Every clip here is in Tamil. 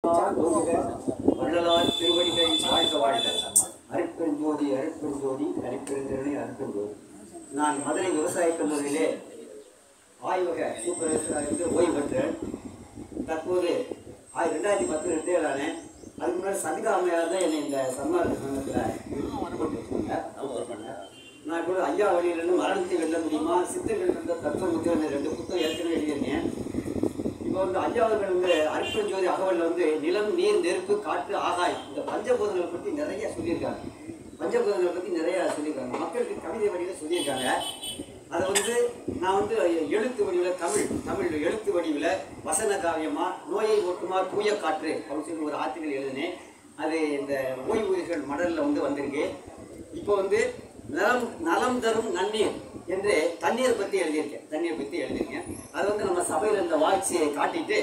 வள்ளலார் திருவடிகள் வாழ்க வாழ்க அருட்பெருஞ்சோதி அருட்பெருஞ்சோதி அருட்பெருந்திறனை அருட்பெருஞ்சோதி நான் மதுரை விவசாய கல்லூரியிலே ஆய்வக சூப்பர்வைசராக இருந்து ஓய்வு பெற்றேன் தற்போது ஆய் ரெண்டாயிரத்தி பத்து ரிட்டையர் ஆனேன் அதுக்கு முன்னாடி சங்கீதா அம்மையார் தான் என்னை இந்த சன்மார்க்க சங்கத்தில் போட்டு வச்சிருந்தாங்க நான் இப்போ ஐயா வழியிலிருந்து மரணத்தை வெல்ல முடியுமா சித்தர்கள் இருந்த தத்துவ முத்திரை ரெண்டு புத்தகம் ஏற்கனவே எழுதியிருக்கேன் இப்போ வந்து ஐயா அவர்கள் வந்து அருட்பெருஞ்சோதி அகவலில் வந்து நிலம் நீர் நெருப்பு காற்று ஆகாயம் இந்த பஞ்சபூதங்களை பற்றி நிறைய சொல்லியிருக்காங்க பஞ்சபூதங்களை பற்றி நிறைய சொல்லியிருக்காங்க மக்களுக்கு கவிதை வடிவில் சொல்லியிருக்காங்க அதை வந்து நான் வந்து எழுத்து வடிவில் தமிழ் தமிழ் எழுத்து வடிவில் வசன காவியமா நோயை ஓட்டுமா தூய காற்று அப்படின்னு சொல்லி ஒரு ஆர்டிகல் எழுதினேன் அது இந்த ஓய்வூதியர்கள் மடலில் வந்து வந்திருக்கு இப்போ வந்து நலம் நலம் தரும் நன்னீர் என்று தண்ணீர் பற்றி எழுதியிருக்கேன் தண்ணீர் பற்றி எழுதியிருக்கேன் அது வந்து நம்ம சபையில் இந்த வாட்சியை காட்டிட்டு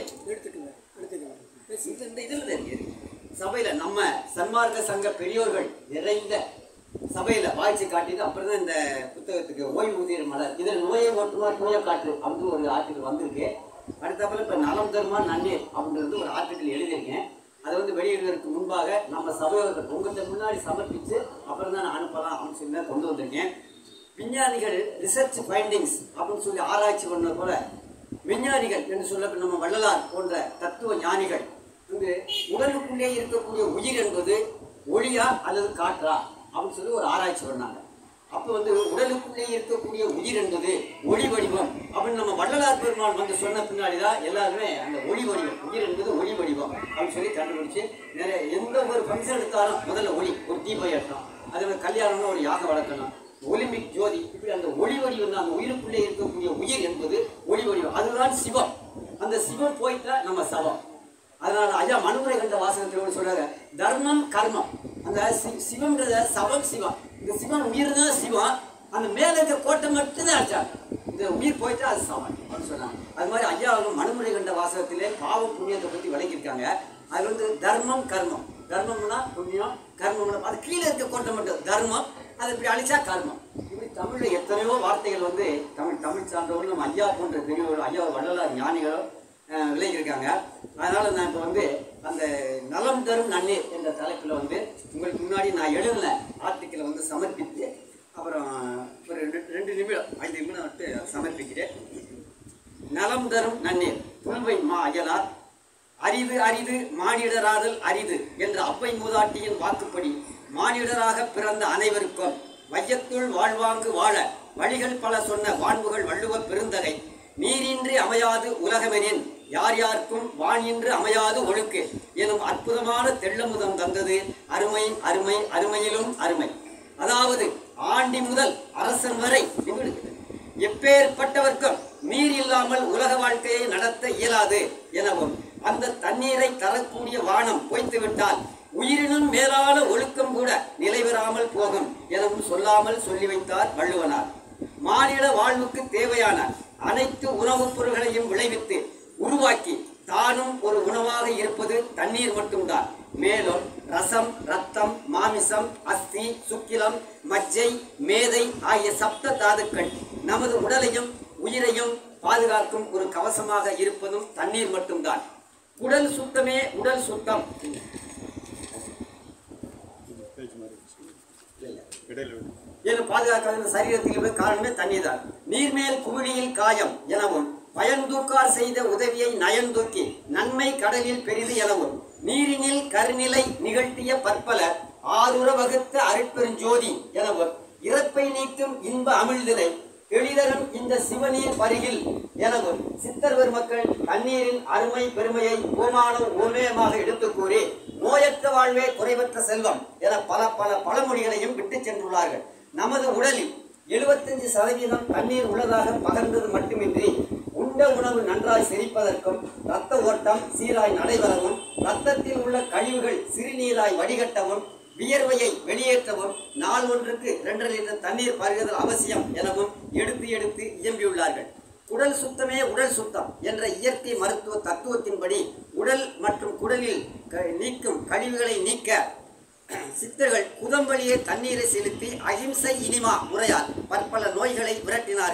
இந்த இந்த இதில் தான் இருக்கு சபையில் நம்ம சன்மார்க்க சங்க பெரியோர்கள் நிறைந்த சபையில் வாய்ச்சி காட்டிட்டு அப்புறம் தான் இந்த புத்தகத்துக்கு ஓய்வூதியர் மலர் இதில் நோயை ஓட்டுமா நோய காற்று அப்படின்னு ஒரு ஆர்டிகல் வந்திருக்கு அடுத்தாப்புல இப்போ நலம் தருமா நன்னீர் அப்படின்றது ஒரு ஆர்டிகல் எழுதியிருக்கேன் அதை வந்து வெளியிடுவதற்கு முன்பாக நம்ம சபையோர்கள் உங்கள்கிட்ட முன்னாடி சமர்ப்பித்து அப்புறம் தான் நான் அனுப்பலாம் அப்படின்னு சொல்லி தான் கொண்டு வந்திருக்கேன் விஞ்ஞானிகள் ரிசர்ச் ஃபைண்டிங்ஸ் அப்படின்னு சொல்லி ஆராய்ச்சி பண்ண போல விஞ்ஞானிகள் என்று சொல்ல நம்ம வள்ளலார் போன்ற தத்துவ ஞானிகள் வந்து உடலுக்குள்ளே இருக்கக்கூடிய உயிர் என்பது ஒளியா அல்லது காற்றா அப்படின்னு சொல்லி ஒரு ஆராய்ச்சி பண்ணாங்க அப்போ வந்து உடலுக்குள்ளே இருக்கக்கூடிய உயிர் என்பது ஒளி வடிவம் அப்படின்னு நம்ம வள்ளலார் பெருமாள் வந்து சொன்ன பின்னாடி தான் எல்லாருமே அந்த ஒளி வடிவம் உயிர் என்பது ஒளி வடிவம் அப்படின்னு சொல்லி கண்டுபிடிச்சு நிறைய எந்த ஒரு ஃபங்க்ஷன் எடுத்தாலும் முதல்ல ஒளி ஒரு தீப ஏற்றம் அதே மாதிரி கல்யாணம்னா ஒரு யாக வளர்க்கணும் ஒலிம்பிக் ஜோதி இப்படி அந்த ஒளி வடிவம் தான் அந்த உயிருக்குள்ளே இருக்கக்கூடிய உயிர் என்பது ஒளி வடிவம் அதுதான் சிவம் அந்த சிவம் போயிட்டா நம்ம சவம் அதனால ஐயா மனுமுறை கண்ட வாசகத்தில் கூட சொல்றாரு தர்மம் கர்மம் அந்த சி- சிவம்ன்றத சவம் சிவம் இந்த சிவம் உயிர் தான் சிவம் அந்த மேல இருக்க கோட்டை மட்டும்தான் அடிச்சாங்க இந்த உயிர் போயிட்டா அது சவம் அப்படின்னு சொன்னாங்க அது மாதிரி ஐயா அவங்க மனுமுறை கண்ட வாசகத்திலே பாவம் புண்ணியத்தை பத்தி விளக்கியிருக்காங்க அது வந்து தர்மம் கர்மம் தர்மம்னா புண்ணியம் கர்மம்னா அது கீழே இருக்க கோட்டை மட்டும் தர்மம் அது இப்படி அழிச்சா கர்மம் இப்படி தமிழ்ல எத்தனையோ வார்த்தைகள் வந்து தமிழ் தமிழ் சார்ந்தவர்கள் நம்ம ஐயா போன்ற பெரியவர்கள் ஐயா வள்ளலார் ஞானிகளோ அஹ், விளங்கியிருக்காங்க அதனால நான் இப்போ வந்து அந்த நலம் தரும் நன்னீர் என்ற தலைப்பில் வந்து உங்களுக்கு முன்னாடி நான் எழுதின ஆர்டிக்கிளை வந்து சமர்ப்பித்து அப்புறம் ஒரு ரெண்டு ரெண்டு நிமிடம் ஐந்து நிமிடம் விட்டு சமர்ப்பிக்கிறேன் நலம் தரும் நன்னீர் புல்வை மா அயலார் அரிது அரிது மானிடராதல் அரிது என்ற அப்பை மூதாட்டியின் வாக்குப்படி மானிடராக பிறந்த அனைவருக்கும் வையத்துள் வாழ்வாங்கு வாழ வழிகள் பல சொன்ன வான்புகள் வள்ளுவ பெருந்தகை நீரின்றி அமையாது உலகமெனின் யார் யாருக்கும் வானின்று அமையாது ஒழுக்கு எனும் அற்புதமான தெள்ளமுதம் தந்தது அருமை அருமை அருமையிலும் அருமை அதாவது ஆண்டி முதல் அரசன் வரை நிமிடுகிறது எப்பேற்பட்டவர்க்கும் நீர் இல்லாமல் உலக வாழ்க்கையை நடத்த இயலாது எனவும் அந்த தண்ணீரை தரக்கூடிய வானம் பொய்த்து விட்டால் உயிரினும் மேலான ஒழுக்கம் கூட நிலைபெறாமல் போகும் எனவும் சொல்லாமல் சொல்லி வைத்தார் வள்ளுவனார் மானிட வாழ்வுக்கு தேவையான அனைத்து உணவுப் பொருள்களையும் விளைவித்து உருவாக்கி தானும் ஒரு உணவாக இருப்பது தண்ணீர் மட்டும்தான் மேலும் ரசம் ரத்தம் மாமிசம் அஸ்தி சுக்கிலம் மஜ்ஜை மேதை ஆகிய சப்த தாதுக்கள் நமது உடலையும் உயிரையும் பாதுகாக்கும் ஒரு கவசமாக இருப்பதும் தண்ணீர் மட்டும்தான் உடல் சுத்தமே உடல் சுத்தம் என்று பாதுகாக்காத சரீரத்தில் போய் காரணமே தண்ணீர் தான் நீர்மேல் குமிழியில் காயம் எனவும் பயன்தூக்கார் செய்த உதவியை நயன்தூக்கி நன்மை கடலில் பெரிது எனவும் நீரினில் கருநிலை நிகழ்த்திய பற்பல ஆறுற வகுத்த அருட்பெருஞ்சோதி எனவும் இறப்பை நீக்கும் இன்ப அமிழ்தினை எளிதரும் இந்த சிவநீர் பருகில் எனவும் சித்தர் பெருமக்கள் தண்ணீரின் அருமை பெருமையை ஓமானம் ஓமேயமாக எடுத்துக் கூறி நோயற்ற வாழ்வே குறைவற்ற செல்வம் என பல பல பழமொழிகளையும் விட்டுச் சென்றுள்ளார்கள் நமது உடலில் எழுபத்தஞ்சு சதவீதம் தண்ணீர் உள்ளதாக பகர்ந்தது மட்டுமின்றி உண்ட உணவு நன்றாய் செரிப்பதற்கும் இரத்த ஓட்டம் சீராய் நடைபெறவும் இரத்தத்தில் உள்ள கழிவுகள் சிறுநீராய் வடிகட்டவும் வியர்வையை வெளியேற்றவும் நாள் ஒன்றுக்கு இரண்டரை லிட்டர் தண்ணீர் பருகுதல் அவசியம் எனவும் எடுத்து எடுத்து இயம்பியுள்ளார்கள் உடல் சுத்தமே உடல் சுத்தம் என்ற இயற்கை மருத்துவ தத்துவத்தின்படி உடல் மற்றும் குடலில் க- நீக்கும் கழிவுகளை நீக்க சித்தர்கள் குதம்பலியே தண்ணீரை செலுத்தி அகிம்சை இனிமா முறையால் பற்பல நோய்களை விரட்டினார்கள்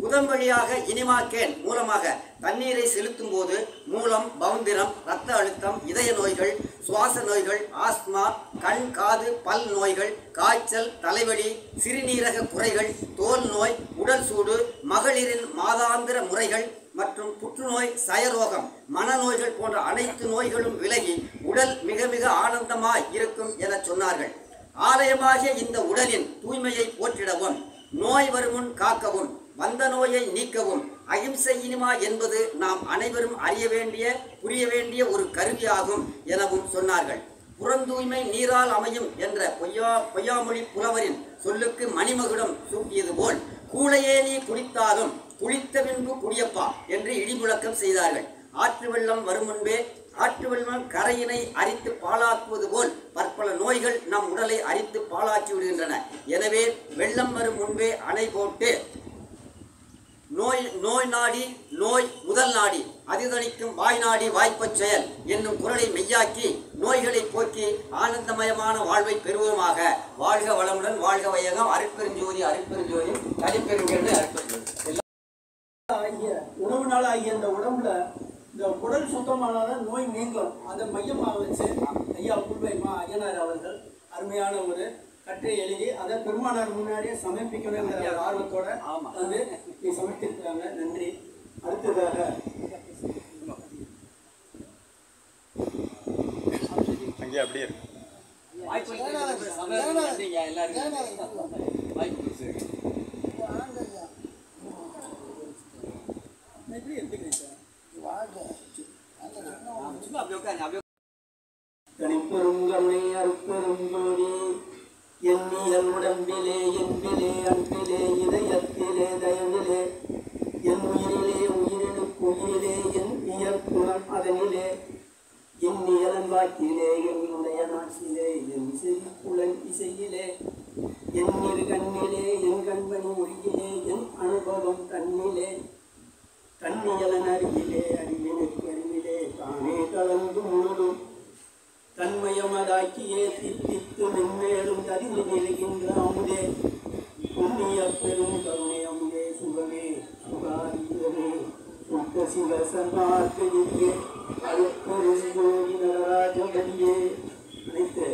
புதன் வழியாக இனிமாக்கேன் மூலமாக தண்ணீரை செலுத்தும் போது மூலம் பவுந்திரம் இரத்த அழுத்தம் இதய நோய்கள் சுவாச நோய்கள் ஆஸ்துமா கண் காது பல் நோய்கள் காய்ச்சல் தலைவலி சிறுநீரக குறைகள் தோல் நோய் உடல் சூடு மகளிரின் மாதாந்திர முறைகள் மற்றும் புற்றுநோய் சயரோகம் மனநோய்கள் போன்ற அனைத்து நோய்களும் விலகி உடல் மிக மிக ஆனந்தமாய் இருக்கும் என சொன்னார்கள் ஆலயமாகிய இந்த உடலின் தூய்மையை போற்றிடவும் நோய் வருமுன் காக்கவும் வந்த நோயை நீக்கவும் அகிம்சை இனிமா என்பது நாம் அனைவரும் அறிய வேண்டிய புரிய வேண்டிய ஒரு கருவியாகும் எனவும் சொன்னார்கள் புறந்தூய்மை நீரால் அமையும் என்ற பொய்யா பொய்யாமொழி புலவரின் சொல்லுக்கு மணிமகுடம் சூட்டியது போல் கூளையே நீ குடித்தாலும் குளித்த பின்பு குடியப்பா என்று இடிமுழக்கம் செய்தார்கள் ஆற்று வெள்ளம் வரும் முன்பே ஆற்று வெள்ளம் கரையினை அரித்து பாழாக்குவது போல் பற்பல நோய்கள் நம் உடலை அரித்து பாழாக்கி விடுகின்றன எனவே வெள்ளம் வரும் முன்பே அணை போட்டு நோய் நோய் நாடி நோய் முதல் நாடி அதிதணிக்கும் வாய் நாடி வாய்ப்பச் செயல் என்னும் குரலை மெய்யாக்கி நோய்களை போக்கி ஆனந்தமயமான வாழ்வை பெறுவோமாக வாழ்க வளமுடன் வாழ்க வையகம் அருட்பெருஞ்சோதி அருட்பெருஞ்சோதி தனிப்பெருங்கன்னு அருட்பெருஞ்சோதி ஆகிய உணவுனால ஆகிய இந்த உடம்புல இந்த குடல் சுத்தமானாதான் நோய் நீங்கும் அதை மையமாக வச்சு ஐயா புல்வைமா ஐயனார் அவர்கள் அருமையான ஒரு கற்றை எழுதி அதை பெருமானார் முன்னாடியே சமர்ப்பிக்கணுங்கிற ஒரு ஆர்வத்தோட ஆமா. வந்து நீ சமர்ப்பித்திருக்காங்க நன்றி அடுத்ததாக அங்கேயே அப்படியே இருக்கு வாய்ப்பு இருக்கிறது சபையில் நன்றிங்க எல்லாருக்கும் வாய்ப்பு கொடுத்ததுக்கு. நான் எப்படி எடுத்துக்கிறேன் சார் சும்மா அப்படி உட்காருங்க அப்படியே தனிப்பெருங்கருணை அருப்பெருங்கோடி எண்ணியல் உடம்பிலே என்பிலே அன்பிலே இதயத்திலே தயவிலே என் உயிரிலே உயிரினுக்கு உயிரிலே என் இயற்குணம் அதனிலே எண்ணியலன் வாக்கிலே என்னுடைய நாட்டிலே என் செழிப்புலன் இசையிலே என் இரு கண்ணிலே என் கண்மணி மொழியிலே என் அனுபவம் கண்ணிலே கண்ணியலன் அருகிலே அறிவினுக்கு அறிவிலே தானே கலந்து முழுதும் தன்மயமதாக்கியே தித்தித்து மென்மேலும் தரிந்து நிற்கின்ற அமுதே புண்ணிய பெரும் கருணை அமுதே சுகமே சுகாதிகமே சுத்த சிவ சன்மார்க்கே அருப்பெரும் ஜோதி நடராஜபதியே அனைத்து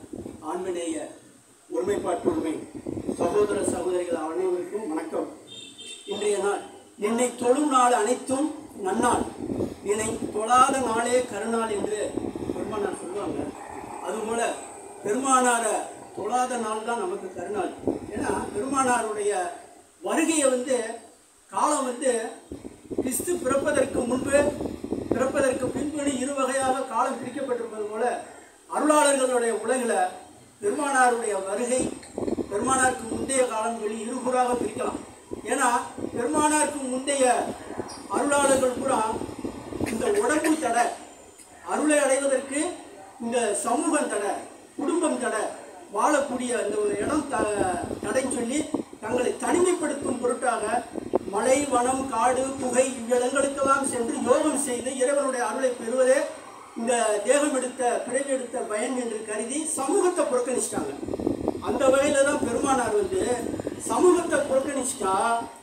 ஆண்மநேய ஒருமைப்பாட்டுரிமை சகோதர சகோதரிகள் அனைவருக்கும் வணக்கம் இன்றைய நாள் என்னை தொழும் நாள் அனைத்தும் நன்னாள் என்னை தொழாத நாளே கருநாள் என்று பெருமானார் சொல்லுவாங்க அதுபோல பெருமானார தொழாத நாள் தான் நமக்கு கருநாள் ஏன்னா பெருமானாருடைய வருகையை வந்து காலம் வந்து கிறிஸ்து பிறப்பதற்கு முன்பு பிறப்பதற்கு பின்பு இரு வகையாக காலம் பிரிக்கப்பட்டிருப்பது போல அருளாளர்களுடைய உலகில் பெருமானாருடைய வருகை பெருமானாருக்கு முந்தைய காலம் வெளி இருகுறாக பிரிக்கலாம் ஏன்னா பெருமானாருக்கு முந்தைய அருளாளர்கள் பூரா இந்த உடம்பு தடை அருளை அடைவதற்கு இந்த சமூகம் தடை குடும்பம் தடை வாழக்கூடிய அந்த ஒரு இடம் த தடைன்னு சொல்லி தங்களை தனிமைப்படுத்தும் பொருட்டாக மலை வனம் காடு குகை இவ்விடங்களுக்கெல்லாம் சென்று யோகம் செய்து இறைவனுடைய அருளை பெறுவதே இந்த தேகம் எடுத்த பிறவி எடுத்த பயன் என்று கருதி சமூகத்தை புறக்கணிச்சிட்டாங்க அந்த வகையில தான் பெருமானார் வந்து சமூகத்தை புறக்கணிச்சிட்டா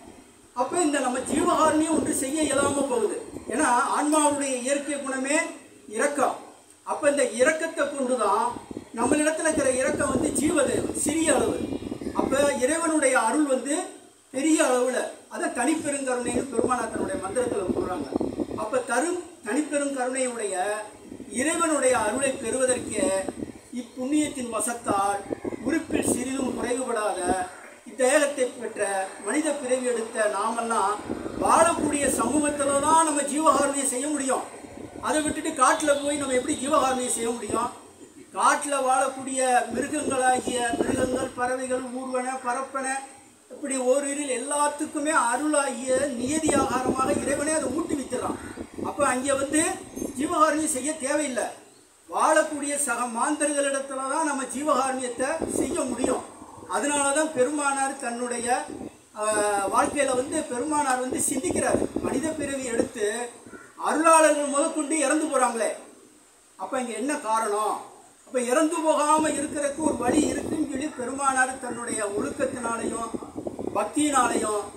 அப்போ இந்த நம்ம ஜீவகாரணியம் ஒன்று செய்ய இயலாம போகுது ஏன்னா ஆன்மாவுடைய இயற்கை குணமே இரக்கம் அப்போ இந்த இரக்கத்தை கொண்டு தான் நம்மளிடத்துல இருக்கிற இரக்கம் வந்து ஜீவதேவம் சிறிய அளவு அப்போ இறைவனுடைய அருள் வந்து பெரிய அளவில் அதை தனிப்பெருங்கருணைன்னு பெருமானார் தன்னுடைய மந்திரத்தில் கூறுறாங்க அப்போ தரும் தனிப்பெருங்கருணையுடைய இறைவனுடைய அருளை பெறுவதற்கு இப்புண்ணியத்தின் வசத்தால் உறுப்பில் சிறிதும் குறைவுபடாத இத்தேகத்தை பெற்ற மனித பிறவி எடுத்த நாமெல்லாம் வாழக்கூடிய சமூகத்தில் தான் நம்ம ஜீவகாரணியை செய்ய முடியும் அதை விட்டுட்டு காட்டில் போய் நம்ம எப்படி ஜீவகாரணியை செய்ய முடியும் காட்டில் வாழக்கூடிய மிருகங்களாகிய மிருகங்கள் பறவைகள் ஊர்வன பரப்பன இப்படி ஓரிரில் எல்லாத்துக்குமே அருளாகிய நியதி ஆகாரமாக இறைவனே அதை ஊட்டி வித்துறான் அப்போ அங்கே வந்து ஜீவகாரணியம் செய்ய தேவையில்லை வாழக்கூடிய சக மாந்தர்களிடத்துல தான் நம்ம ஜீவகாரணியத்தை செய்ய முடியும் அதனால தான் பெருமானார் தன்னுடைய வாழ்க்கையில் வந்து பெருமானார் வந்து சிந்திக்கிறார் மனித பிறவி எடுத்து அருளாளர்கள் முதற்கொண்டு இறந்து போகிறாங்களே அப்போ இங்கே என்ன காரணம் அப்போ இறந்து போகாமல் இருக்கிறதுக்கு ஒரு வழி இருக்குன்னு சொல்லி பெருமானார் தன்னுடைய ஒழுக்கத்தினாலையும் பக்தியினாலையும்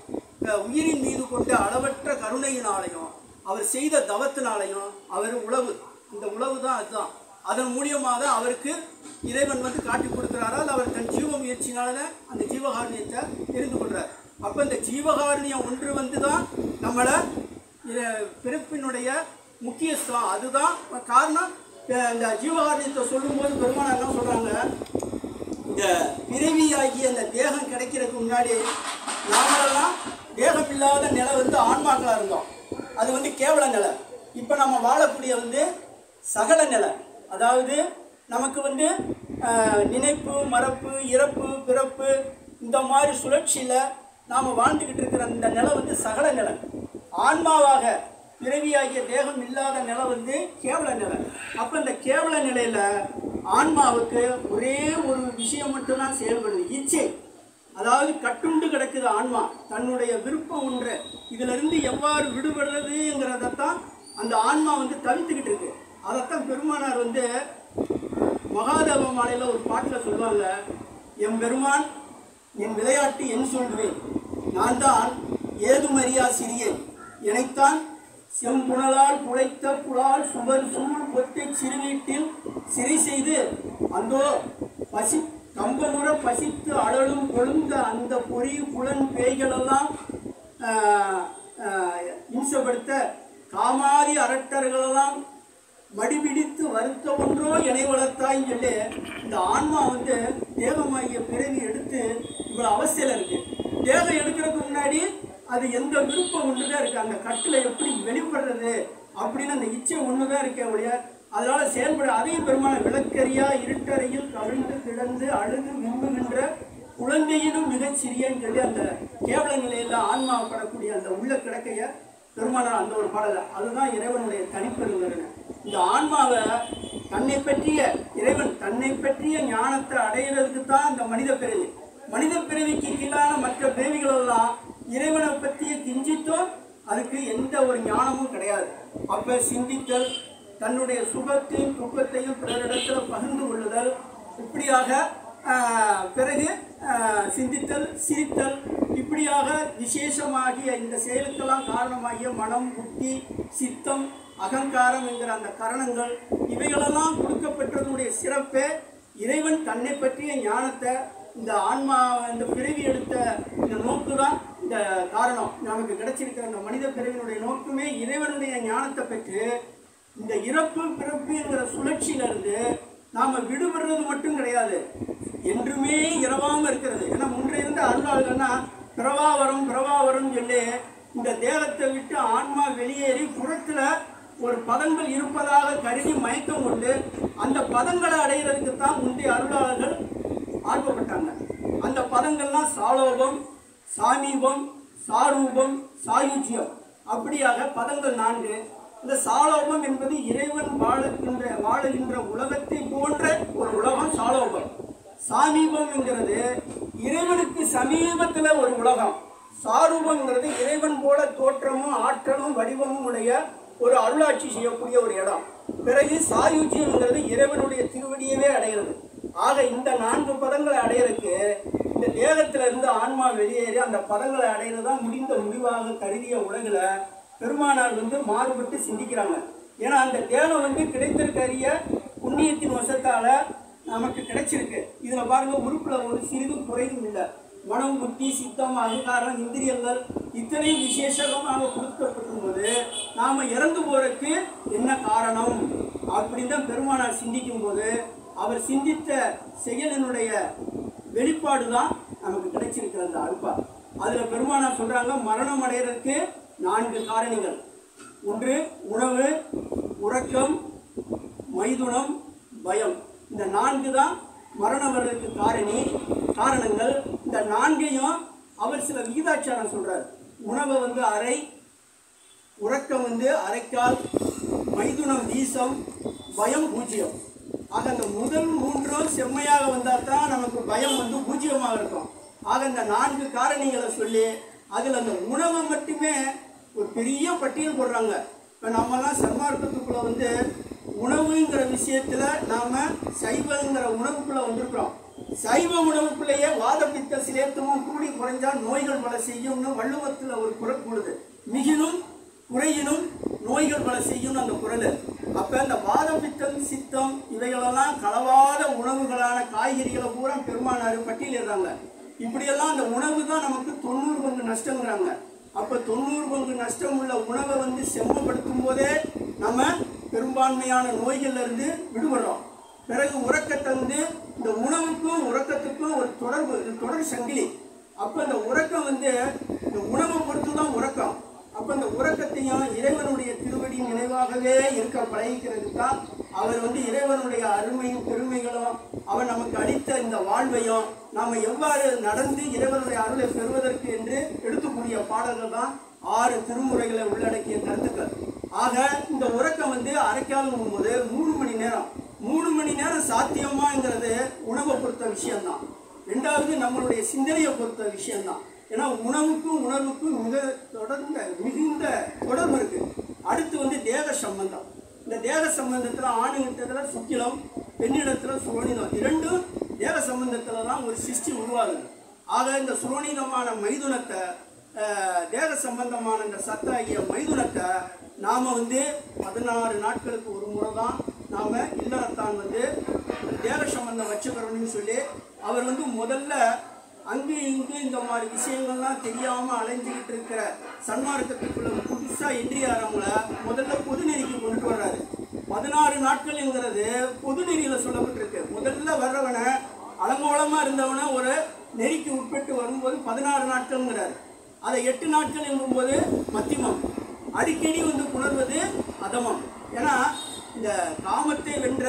உயிரின் மீது கொண்ட அளவற்ற கருணையினாலையும் அவர் செய்த தவத்தினாலையும் அவர் உழவு இந்த உழவு தான் அதுதான் அதன் மூலியமாக அவருக்கு இறைவன் வந்து காட்டி கொடுக்கிறாரால் அவர் தன் ஜீவ முயற்சினால அந்த ஜீவகாருண்யத்தை தெரிந்து கொள்றார் அப்போ இந்த ஜீவகாருண்யம் ஒன்று வந்து தான் நம்மளை இத- பிறப்பினுடைய முக்கியஸ்தம் அதுதான் காரணம் அஹ் இந்த ஜீவகாருண்யத்தை சொல்லும்போது பெருமானார் என்ன சொல்றாங்க இந்த பிறவியாகிய அந்த தேகம் கிடைக்கிறதுக்கு முன்னாடி நாமெல்லாம் தேகம் இல்லாத நிலை வந்து ஆன்மாக்களா இருந்தோம் அது வந்து கேவல நிலை இப்போ நம்ம வாழக்கூடிய வந்து சகல நிலை அதாவது நமக்கு வந்து ஆஹ், நினைப்பு மறப்பு இறப்பு பிறப்பு இந்த மாதிரி சுழற்சியில் நாம் வாழ்ந்துக்கிட்டு இருக்கிற இந்த நிலை வந்து சகல நிலை ஆன்மாவாக பிறவியாகிய தேகம் இல்லாத நிலை வந்து கேவல நிலை அப்போ இந்த கேவல நிலையில் ஆன்மாவுக்கு ஒரே ஒரு விஷயம் மட்டும்தான் செயல்படுது இச்சை அதாவது கட்டுண்டு கிடக்குது ஆன்மா தன்னுடைய விருப்பம் ஒன்று இதுல இருந்து எவ்வாறு விடுபடுறதுங்கிறதத்தான் அந்த ஆன்மா வந்து தவித்துக்கிட்டு இருக்கு அதைத்தான் பெருமானார் வந்து மகாதேவ மாலையில ஒரு பாட்டில் சொல்லுவாங்க என் பெருமான் என் விளையாட்டு என் சொல்வேன் நான் தான் ஏதுமறியா சிறியேன் எனைத்தான் செம்புணலால் புழைத்த புலால் சுவர் சூழ் பொத்தை சிறுவீட்டில் சிறை செய்து அந்தோ பசி கம்பமுற பசித்து அழலும் கொழுந்த அந்த பொறி புலன் பேய்களெல்லாம் ஆஹ், ஆஹ், இம்சப்படுத்த காமாரி அரட்டர்களெல்லாம் மடிபிடித்து வருத்த ஒன்றோ இணை வளர்த்தாயின்னு சொல்லி இந்த ஆன்மா வந்து தேகமாகிய பிறவி எடுத்து இவ்வளோ அவசியம் இருக்கு தேகம் எடுக்கிறதுக்கு முன்னாடி அது எந்த விருப்பம் ஒன்று தான் இருக்கு அந்த கட்டில் எப்படி வெளிப்படுறது அப்படின்னு அந்த இச்சை ஒன்று தான் இருக்கே ஒழிய அதனால செயல்பட அதையும் பெருமான விளக்கரியா இருட்டறையில் கவிழ்ந்து கிடந்து அழுது விம்முகின்ற குழந்தையிலும் மிகச் சிறியன்னு சொல்லி அந்த கேவல நிலையில ஆன்மாப்படக்கூடிய அந்த உள்ள கிடக்கைய பெருமானார் அந்த ஒரு பாடல அதுதான் இறைவனுடைய தனிப்பெருங்கருணை இந்த ஆன்மாவை தன்னை பற்றிய இறைவன் தன்னை பற்றிய ஞானத்தை அடையிறதுக்கு தான் இந்த மனித பிறவி மனித பிறவிக்கு கீழான மற்ற பிறவிகள் எல்லாம் இறைவனை பற்றிய கிஞ்சித்தோ அதுக்கு எந்த ஒரு ஞானமும் கிடையாது அப்ப சிந்தித்தல் தன்னுடைய சுகத்தையும் துக்கத்தையும் பிறரிடத்தில் பகிர்ந்து கொள்ளுதல் இப்படியாக ஆஹ், பிறகு ஆஹ், சிந்தித்தல் சிரித்தல் இப்படியாக விசேஷமாகிய இந்த செயலுக்கெல்லாம் காரணமாகிய மனம் புத்தி சித்தம் அகங்காரம் என்கிற அந்த கரணங்கள் இவைகளெல்லாம் கொடுக்கப்பட்டதனுடைய சிறப்பே இறைவன் தன்னை பற்றிய ஞானத்தை இந்த ஆன்மா இந்த பிறவி எடுத்த இந்த நோக்கு தான் இந்த காரணம் நமக்கு கிடைச்சிருக்கிற இந்த மனித பிறவினுடைய நோக்குமே இறைவனுடைய ஞானத்தை பெற்று இந்த இறப்பு பிறப்பு என்கிற சுழற்சியிலிருந்து நாம விடுபடுறது மட்டும் கிடையாது என்றுமே இரவாம இருக்கிறது ஏன்னா முன்ன இருந்த அருளாளர்கள்னா பிரவாவரம் பிரவாவரம் சொல்லி இந்த தேகத்தை விட்டு ஆன்மா வெளியேறி புறத்துல ஒரு பதங்கள் இருப்பதாக கருதி மயக்கம் கொண்டு அந்த பதங்களை அடையிறதுக்கு தான் முந்தைய அருளாளர்கள் ஆர்வப்பட்டாங்க அந்த பதங்கள்லாம் சாலோபம் சாமீபம் சாரூபம் சாயுஜ்யம் அப்படியாக பதங்கள் நான்கு இந்த சாலோபம் என்பது இறைவன் வாழுகின்ற வாழுகின்ற உலகத்தை போன்ற ஒரு உலகம் சாலோபம் சாமீபம் என்கிறது இறைவனுக்கு சமீபத்தில் ஒரு உலகம் சாரூபங்கிறது இறைவன் போல தோற்றமும் ஆற்றலும் வடிவமும் உடைய ஒரு அருளாட்சி செய்யக்கூடிய ஒரு இடம் பிறகு சாயுஜ்யம்ங்கிறது இறைவனுடைய திருவடியவே அடைகிறது ஆக இந்த நான்கு பதங்களை அடையறதுக்கு இந்த தேகத்துல இருந்து ஆன்மா வெளியேறி அந்த பதங்களை அடையிறது தான் முடிந்த முடிவாக கருதிய உலகில் பெருமானார் வந்து மாறுபட்டு சிந்திக்கிறாங்க ஏன்னா அந்த தேகம் வந்து கிடைத்திருக்கறிய புண்ணியத்தின் வசத்தால நமக்கு கிடைச்சிருக்கு இதுல பாருங்க உறுப்புல ஒரு சிறிதும் குறைவும் இல்லை மனம் புத்தி சித்தம் அகங்காரம் இந்திரியங்கள் இத்தனையும் விசேஷமாக கொடுக்கப்பட்டிருக்கும்போது நாம இறந்து போறதுக்கு என்ன காரணம் அப்படின்னு தான் பெருமானார் சிந்திக்கும் போது அவர் சிந்தித்த செயலினுடைய வெளிப்பாடு தான் நமக்கு கிடைச்சிருக்கிற அந்த அல்பா அதுல பெருமானார் சொல்றாங்க மரணம் அடைகிறதுக்கு நான்கு காரணங்கள் ஒன்று உணவு உறக்கம் மைதுனம் பயம் இந்த நான்கு தான் மரணம் வர்றதுக்கு காரணி காரணங்கள் இந்த நான்கையும் அவர் சில விகிதாச்சாரம் சொல்றார் உணவை வந்து அரை உறக்கம் வந்து அரைக்கால் மைதுனம் வீசம் பயம் பூஜ்ஜியம் ஆக அந்த முதல் மூன்றும் செம்மையாக வந்தால் தான் நமக்கு பயம் வந்து பூஜ்ஜியமாக இருக்கும் ஆக இந்த நான்கு காரணிகளை சொல்லி அதில் அந்த உணவை மட்டுமே ஒரு பெரிய பட்டியல் போடுறாங்க இப்போ நம்மலாம் சன்மார்க்கத்துக்குள்ளே வந்து உணவுங்கிற விஷயத்தில் நாம் சைவங்கிற உணவுக்குள்ளே வந்திருக்கிறோம் சைவ உணவுக்குள்ளேயே வாதப்பித்த சிலேத்துவம் கூடி குறைஞ்சா நோய்கள் பல செய்யும்னு வள்ளுவத்துல ஒரு குரல் கூடுது மிகினும் குறையினும் நோய்கள் பல செய்யும்னு அந்த குரல் அப்ப இந்த வாதப்பித்தம் சித்தம் இவைகளெல்லாம் கலவாத உணவுகளான காய்கறிகளை பூரா பெருமானார் பட்டியலிடுறாங்க இப்படியெல்லாம் அந்த உணவு தான் நமக்கு தொண்ணூறு பங்கு நஷ்டங்கிறாங்க அப்ப தொண்ணூறு பங்கு நஷ்டம் உள்ள உணவை வந்து செம்மப்படுத்தும் போதே நம்ம பெரும்பான்மையான நோய்கள்ல இருந்து விடுபடுறோம் பிறகு உறக்கத்தை வந்து இந்த உணவுக்கும் உறக்கத்துக்கும் ஒரு தொடர்பு இது தொடர் சங்கிலி அப்ப இந்த உறக்கம் வந்து இந்த உணவை பொறுத்து தான் உறக்கம் அப்ப இந்த உறக்கத்தையும் இறைவனுடைய திருவடி நினைவாகவே இருக்க பழகிக்கிறது தான் அவர் வந்து இறைவனுடைய அருமையும் பெருமைகளும் அவர் நமக்கு அளித்த இந்த வாழ்வையும் நாம எவ்வாறு நடந்து இறைவனுடைய அருளை பெறுவதற்கு என்று எடுத்துக்கூடிய பாடல்கள் தான் ஆறு திருமுறைகளை உள்ளடக்கிய கருத்துக்கள் ஆக இந்த உறக்கம் வந்து அரைக்கால் போது மூணு மணி நேரம் மூணு மணி நேரம் சாத்தியமாங்கிறது உணவை பொறுத்த விஷயம்தான் ரெண்டாவது நம்மளுடைய சிந்தனையை பொறுத்த விஷயம்தான் ஏன்னா உணவுக்கும் உணர்வுக்கும் மிக தொடர்ந்த மிகுந்த தொடர்பு இருக்கு அடுத்து வந்து தேக சம்பந்தம் இந்த தேக சம்பந்தத்தில் ஆணுகிட்டத்துல சுக்கிலம் பெண்ணிடத்துல சுரோனிதம் இரண்டும் தேக சம்பந்தத்தில் தான் ஒரு சிருஷ்டி உருவாகுது ஆக இந்த சுரோனிதமான மைதுனத்தை அஹ், தேக சம்பந்தமான இந்த சத்தாகிய மைதுனத்தை நாம வந்து பதினாறு நாட்களுக்கு ஒரு முறை தான் நாம இல்லறத்தான் வந்து தேக சம்பந்தம் வச்சுக்கிறோம்னு சொல்லி அவர் வந்து முதல்ல அங்கு இங்கு இந்த மாதிரி விஷயங்கள்லாம் தெரியாம அலைஞ்சுக்கிட்டு இருக்கிற சன்மார்க்கத்துக்குள்ள புதுசா என்ட்ரியாரவங்கள முதல்ல பொது நெறிக்கு கொண்டு வர்றாரு பதினாறு நாட்கள்ங்கிறது பொது நெறியில சொல்லப்பட்டிருக்கு முதல்ல வர்றவனை அலங்கோலமா இருந்தவனை ஒரு நெறிக்கு உட்பட்டு வரும்போது பதினாறு நாட்கள்ங்கிறாரு அதை எட்டு நாட்கள் எங்கும்போது மத்தியமம் அடிக்கடி வந்து புணர்வது அதமம் ஏன்னா இந்த காமத்தை வென்ற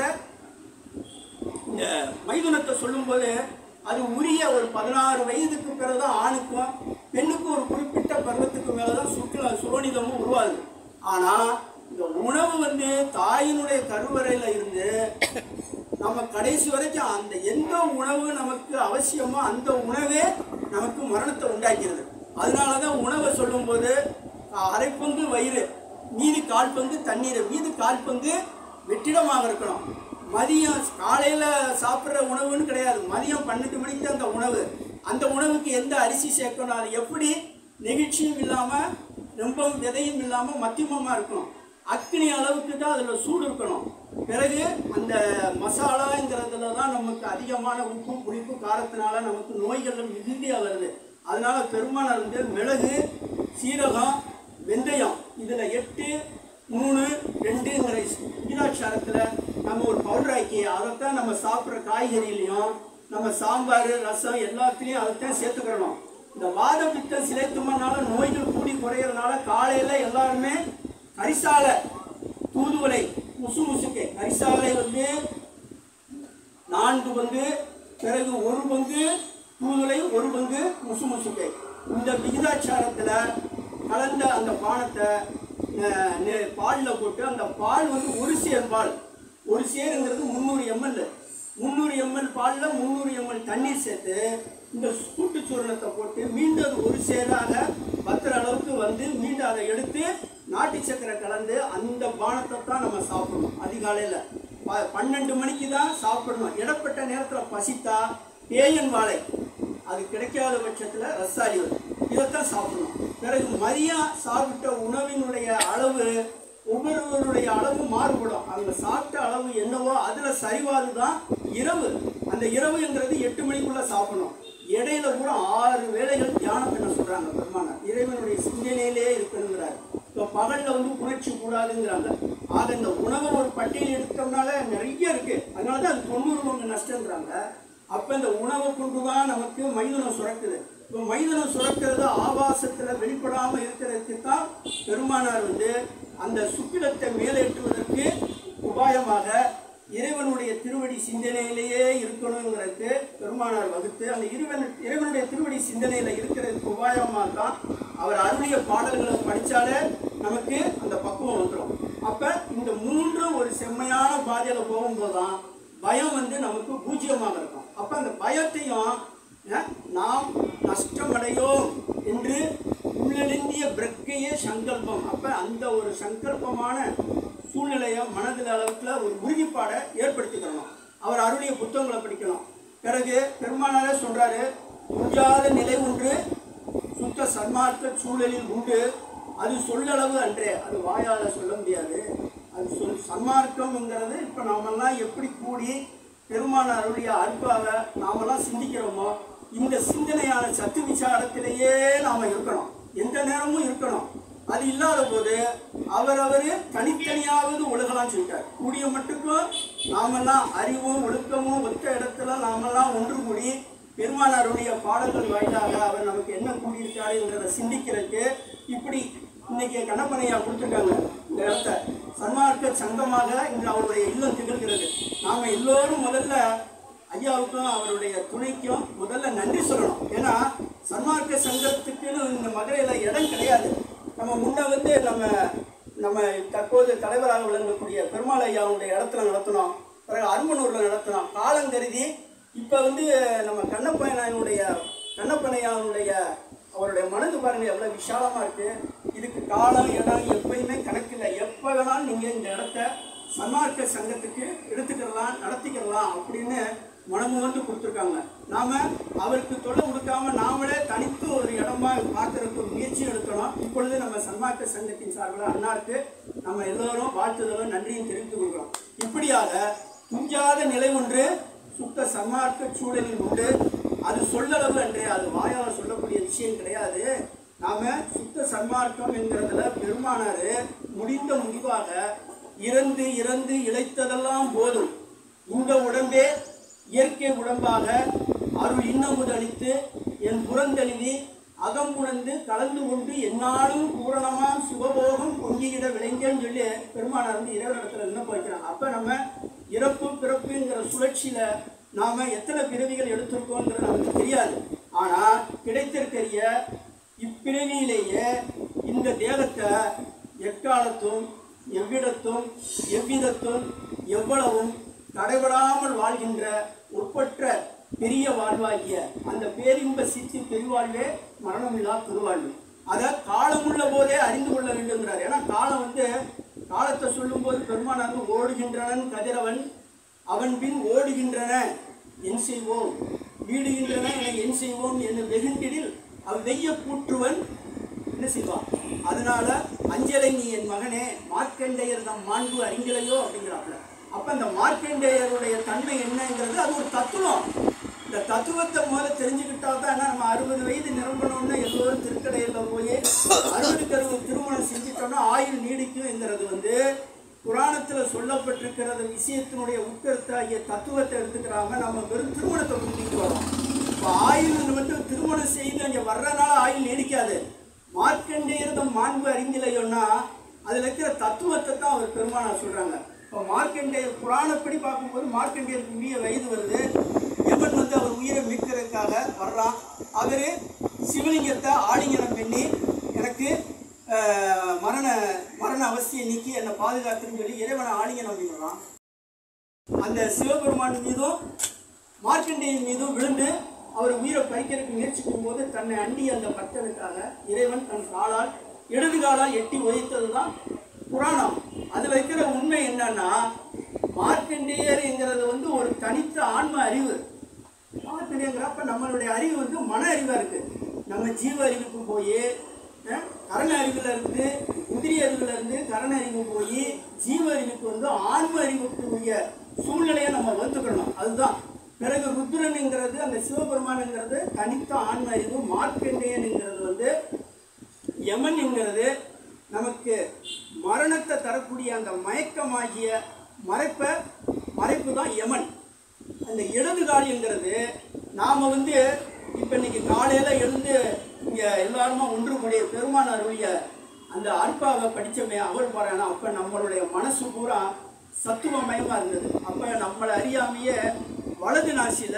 இந்த மைதுனத்தை சொல்லும்போது அது உரிய ஒரு பதினாறு வயதுக்கு பிறகுதான் ஆணுக்கும் பெண்ணுக்கும் ஒரு குறிப்பிட்ட பருவத்துக்கு மேலதான் சுற்றுலா சுரோனிதமும் உருவாகுது ஆனா இந்த உணவு வந்து தாயினுடைய கருவறையில இருந்து நம்ம கடைசி வரைக்கும் அந்த எந்த உணவு நமக்கு அவசியமோ அந்த உணவே நமக்கு மரணத்தை உண்டாக்கிறது அதனாலதான் உணவை சொல்லும்போது அஹ், அரை பங்கு வயிறு மீதி கால் பங்கு தண்ணீர் மீதி கால் பங்கு வெற்றிடமாக இருக்கணும் மதியம் காலையில் சாப்பிட்ற உணவுன்னு கிடையாது மதியம் பன்னெண்டு மணிக்கு தான் அந்த உணவு அந்த உணவுக்கு எந்த அரிசி சேர்க்கணும் அது எப்படி நெகிழ்ச்சியும் இல்லாமல் ரொம்ப விதையும் இல்லாமல் மத்தியமமாக இருக்கணும் அக்னி அளவுக்கு தான் அதில் சூடு இருக்கணும் பிறகு அந்த மசாலாங்கிறதுல தான் நமக்கு அதிகமான உப்பு புளிப்பு காரத்தினால நமக்கு நோய்கள் மிகுதியாக வருது அதனால பெருமானார் வந்து மிளகு சீரகம் வெந்தயம் இதில் எட்டு மூணு ரெண்டுங்கிற விகிதாட்சாரத்தில் நம்ம ஒரு பவுடர் ஆக்கி அதைத்தான் நம்ம சாப்பிட்ற காய்கறியிலையும் நம்ம சாம்பார் ரசம் எல்லாத்துலேயும் அதைத்தான் சேர்த்துக்கிறணும் இந்த வாத பித்தம் சிலைத்துமனால நோய்கள் கூடி குறையறதுனால காலையில் எல்லாருமே கரிசாலை தூதுவளை முசு முசுக்கு கரிசாலை வந்து நான்கு பங்கு பிறகு ஒரு பங்கு தூதுளை ஒரு பங்கு முசு முசுக்கை இந்த விகிதாச்சாரத்தில் கலந்த அந்த பானத்தை அஹ், நெ- பாலில் போட்டு அந்த பால் வந்து ஒரு சேர் பால் ஒரு சேருங்கிறது முந்நூறு எம்எல் முந்நூறு எம்எல் பாலில் முந்நூறு எம்எல் தண்ணீர் சேர்த்து இந்த கூட்டு சூரணத்தை போட்டு மீண்டும் அது ஒரு சேராக பத்துற அளவுக்கு வந்து மீண்டும் அதை எடுத்து நாட்டு சக்கரை கலந்து அந்த பானத்தை தான் நம்ம சாப்பிடணும் அதிகாலையில் ப- பன்னெண்டு மணிக்கு தான் சாப்பிடணும் இடப்பட்ட நேரத்தில் பசித்தா பேயன் வாழை அது கிடைக்காத பட்சத்தில் ரசாலி வரும் இதைத்தான் சாப்பிடணும் பிறகு மதியம் சாப்பிட்ட உணவினுடைய அளவு ஒவ்வொருவருடைய அளவு மாறுபடும் அவங்க சாப்பிட்ட அளவு என்னவோ அதில் சரிவாது தான் இரவு அந்த இரவுங்கிறது எட்டு மணிக்குள்ள சாப்பிடணும் இடையில கூட ஆறு வேளைகள் தியானம் பண்ண சொல்றாங்க பெருமானார் இறைவனுடைய சிந்தனையிலே இருக்கணுங்கிறாரு இப்போ பகல்ல வந்து உணர்ச்சி கூடாதுங்கிறாங்க ஆக இந்த உணவை ஒரு பட்டியல் எடுத்தோம்னால நிறைய இருக்கு அதனால தான் அது தொண்ணூறு பங்கு நஷ்டங்கிறாங்க அப்ப இந்த உணவை கொண்டு தான் நமக்கு மைதுனம் சுரக்குது இப்போ மைதுனம் சுரக்கிறது ஆபாசத்துல வெளிப்படாம இருக்கிறதுக்கு தான் பெருமானார் வந்து அந்த சுக்கிலத்தை மேலேற்றுவதற்கு உபாயமாக இறைவனுடைய திருவடி சிந்தனையிலேயே இருக்கணுங்கிறதுக்கு பெருமானார் வகுத்து அந்த இறைவன் இறைவனுடைய திருவடி சிந்தனையில இருக்கிறதுக்கு உபாயமாக தான் அவர் அருளிய பாடல்களை படிச்சாலே நமக்கு அந்த பக்குவம் வந்துடும் அப்ப இந்த மூன்றும் ஒரு செம்மையான பாதையில போகும்போது தான் பயம் வந்து நமக்கு பூஜ்ஜியமாக இருக்கும் அப்ப அந்த பயத்தையும் அஹ், நாம் நஷ்டமடையோம் என்று உள்ளெழுந்திய பிரக்கையே சங்கல்பம் அப்ப அந்த ஒரு சங்கல்பமான சூழ்நிலையை மனதில் அளவுக்குல ஒரு உறுதிப்பாடை ஏற்படுத்திக்கணும் அவர் அருளிய புத்தகங்களை படிக்கணும் பிறகு பெருமானாரே சொல்றாரு துஞ்சாத நிலை ஒன்று சுத்த சன்மார்க்க சூழலில் உண்டு அது சொல்லளவு அன்றே அது வாயால சொல்ல முடியாது அது சொல் சன்மார்க்கம்ங்கிறது இப்போ நாமெல்லாம் எப்படி கூடி பெருமானாருடைய அற்பாவை நாமெல்லாம் சிந்திக்கிறோமோ இந்த சிந்தனையான சத்து விசாரத்திலேயே நாம இருக்கணும் எந்த நேரமும் இருக்கணும் அது இல்லாத போது அவரவர் தனித்தனியாவது உலகலாம் சொல்லிட்டார் கூடிய மட்டுக்கும் நாமெல்லாம் அறிவும் ஒழுக்கமும் ஒத்த இடத்துல நாமெல்லாம் ஒன்று கூடி பெருமானாருடைய பாடல்கள் வாயிலாக அவர் நமக்கு என்ன கூடியிருக்காருங்கிறத சிந்திக்கிறதுக்கு இப்படி இன்னைக்கு கண்ணப்பனையா கொடுத்துருக்காங்க இந்த இடத்த சன்மார்க்க சங்கமாக இன்று அவருடைய இல்லம் திகழ்கிறது நாம எல்லோரும் முதல்ல ஐயாவுக்கும் அவருடைய துணைக்கும் முதல்ல நன்றி சொல்லணும் ஏன்னா சன்மார்க்க சங்கத்துக்குன்னு இந்த மதுரையில இடம் கிடையாது நம்ம முன்ன வந்து நம்ம நம்ம தற்போது தலைவராக விளங்கக்கூடிய பெருமாள் ஐயாவுடைய இடத்துல நடத்தினோம் பிறகு அருமனூர்ல நடத்தினோம் காலம் கருதி இப்போ வந்து நம்ம கண்ணப்பனையனுடைய கண்ணப்பனையானுடைய அவருடைய மனது பாருங்க எவ்வளவு விசாலமா இருக்கு இதுக்கு காலம் இடம் எப்பயுமே கணக்கில்லை எப்போ வேணாலும் நீங்க இந்த இடத்த சன்மார்க்க சங்கத்துக்கு எடுத்துக்கிறலாம் நடத்திக்கிறலாம் அப்படின்னு மனமு வந்து கொடுத்துருக்காங்க நாம அவருக்கு தொல்லை கொடுக்காம நாமளே தனித்து ஒரு இடமா பார்க்கறதுக்கு ஒரு முயற்சி எடுக்கணும் இப்பொழுது நம்ம சன்மார்க்க சங்கத்தின் சார்பில் அண்ணாருக்கு நம்ம எல்லோரும் வாழ்த்துதலும் நன்றியும் தெரிவித்துக் கொள்கிறோம் இப்படியாக துஞ்சாத நிலை ஒன்று சுத்த சன்மார்க்க சூழலில் உண்டு அது சொல்லளவு அன்றே அது வாயால் சொல்லக்கூடிய விஷயம் கிடையாது நாம சுத்த சன்மார்க்கம் என்கிறதுல பெருமானாரு முடிந்த முடிவாக இறந்து இறந்து இழைத்ததெல்லாம் போதும் இந்த உடம்பே இயற்கை உடம்பாக அருள் இன்னமுது அளித்து என் புறந்தழுவி அகம்புணர்ந்து கலந்து கொண்டு என்னாலும் பூரணமாம் சுகபோகம் பொங்கியிட விளைஞ்சேன்னு சொல்லி பெருமானார் வந்து இறைவனிடத்துல விண்ணப்பம் வைக்கிறாங்க அப்ப நம்ம இறப்பு பிறப்புங்கிற சுழற்சியில நாம எத்தனை பிறவிகள் எடுத்திருக்கோங்கிறது நமக்கு தெரியாது ஆனா கிடைத்திருக்கிற இப்பிறவியிலேயே இந்த தேகத்தை எக்காலத்தும் எவ்விடத்தும் எவ்விதத்தும் எவ்வளவும் தடைபடாமல் வாழ்கின்ற ஒப்பற்ற பெரிய வாழ்வாகிய அந்த பேரின்ப சித்தி பெருவாழ்வே மரணமில்லா திருவாழ்வு அதை காலமுள்ள போதே அறிந்து கொள்ள வேண்டுங்கிறார் ஏன்னா காலம் வந்து காலத்தை சொல்லும்போது பெருமானார் வந்து ஓடுகின்றனன் கதிரவன் அவன் பின் ஓடுகின்றன என் செய்வோம் வீடுகின்றன என என் செய்வோம் என்று வெகுண்டிடில் அவ் வெய்ய கூற்றுவன் என்ன செய்வான் அதனால அஞ்சலை நீ என் மகனே மார்க்கண்டேயர் தம் மாண்பு அறிஞலையோ அப்படிங்கிறாப்புல அப்ப அந்த மார்க்கண்டேயருடைய தன்மை என்னங்கிறது அது ஒரு தத்துவம் இந்த தத்துவத்தை முதல்ல தெரிஞ்சுக்கிட்டா தான் என்ன, நம்ம அறுபது வயது நிரம்பணும்னு எல்லோரும் திருக்கடையில் போய் அறுபதுக்கு அறுபது திருமணம் செஞ்சுட்டோம்னா ஆயுள் நீடிக்கும்ங்கிறது வந்து புராணத்துல சொல்லப்பட்டிருக்கிறது விஷயத்தினுடைய உட்கருத்தாகிய தத்துவத்தை எடுத்துக்கிறாம நம்ம வெறும் திருமணத்தை கூட்டிட்டு வரோம் இப்போ ஆயுள் மட்டும் திருமணம் செய்து அங்கே வர்றதுனால ஆயுள் நீடிக்காது மார்க்கண்டேயர்தம் மாண்பு அறிந்திலையோன்னா அதுல இருக்கிற தத்துவத்தை தான் அவர் பெருமானார் சொல்றாங்க இப்போ மார்க்கண்டேயர் புராணப்படி பார்க்கும்போது மார்க்கண்டேயருக்கு உரிய வயது வருது எவன் வந்து அவர் உயிரை மீட்கிறதுக்காக வர்றான் அவரு சிவலிங்கத்தை ஆலிங்கனம் பண்ணி எனக்கு ஆஹ், மரண மரண அவசியம் நீக்கி என்னை பாதுகாத்துன்னு சொல்லி இறைவனை ஆலிங்கனம் பண்ணிடுறான் அந்த சிவபெருமான் மீதும் மார்க்கண்டேயன் மீதும் விழுந்து அவர் உயிரை பறிக்கிறதுக்கு முயற்சிக்கும் போது தன்னை அண்டி அந்த பக்தனுக்காக இறைவன் தன் காலால் இடது காலால் எட்டி உதைத்தது தான் புராணம் அதுல இருக்கிற உண்மை என்னன்னா மார்க்கண்டேயர்ங்கிறது வந்து ஒரு தனித்த ஆன்ம அறிவு மார்க்கண்டேயங்கிறப்ப நம்மளுடைய அறிவு வந்து மன அறிவா இருக்கு நம்ம ஜீவ அறிவுக்கு போய் அஹ், கரண அறிவுல இருந்து உதிரி அறிவுல இருந்து கரண அறிவு போய் ஜீவ அறிவுக்கு வந்து ஆன்ம அறிவுக்கு உரிய சூழ்நிலையை நம்ம வந்துக்கணும் அதுதான் பிறகு ருத்ரனுங்கிறது அந்த சிவபெருமானுங்கிறது தனித்த ஆன்ம அறிவு மார்க்கண்டேயனுங்கிறது வந்து யமன்ங்கிறது நமக்கு மரணத்தை தரக்கூடிய அந்த மயக்கமாகிய மறைப்ப மறைப்பு தான் யமன் அந்த இடது காலிங்கிறது நாம வந்து இப்போ இன்னைக்கு காலையில எழுந்து இங்க எல்லாருமா ஒன்று கூடிய பெருமான் அருளிய அந்த அற்பாவை படிச்சோமே அவர் பாருன்னா அப்ப நம்மளுடைய மனசு பூரா சத்துவமயமா இருந்தது அப்ப நம்மளை அறியாமையே வலது நாசியில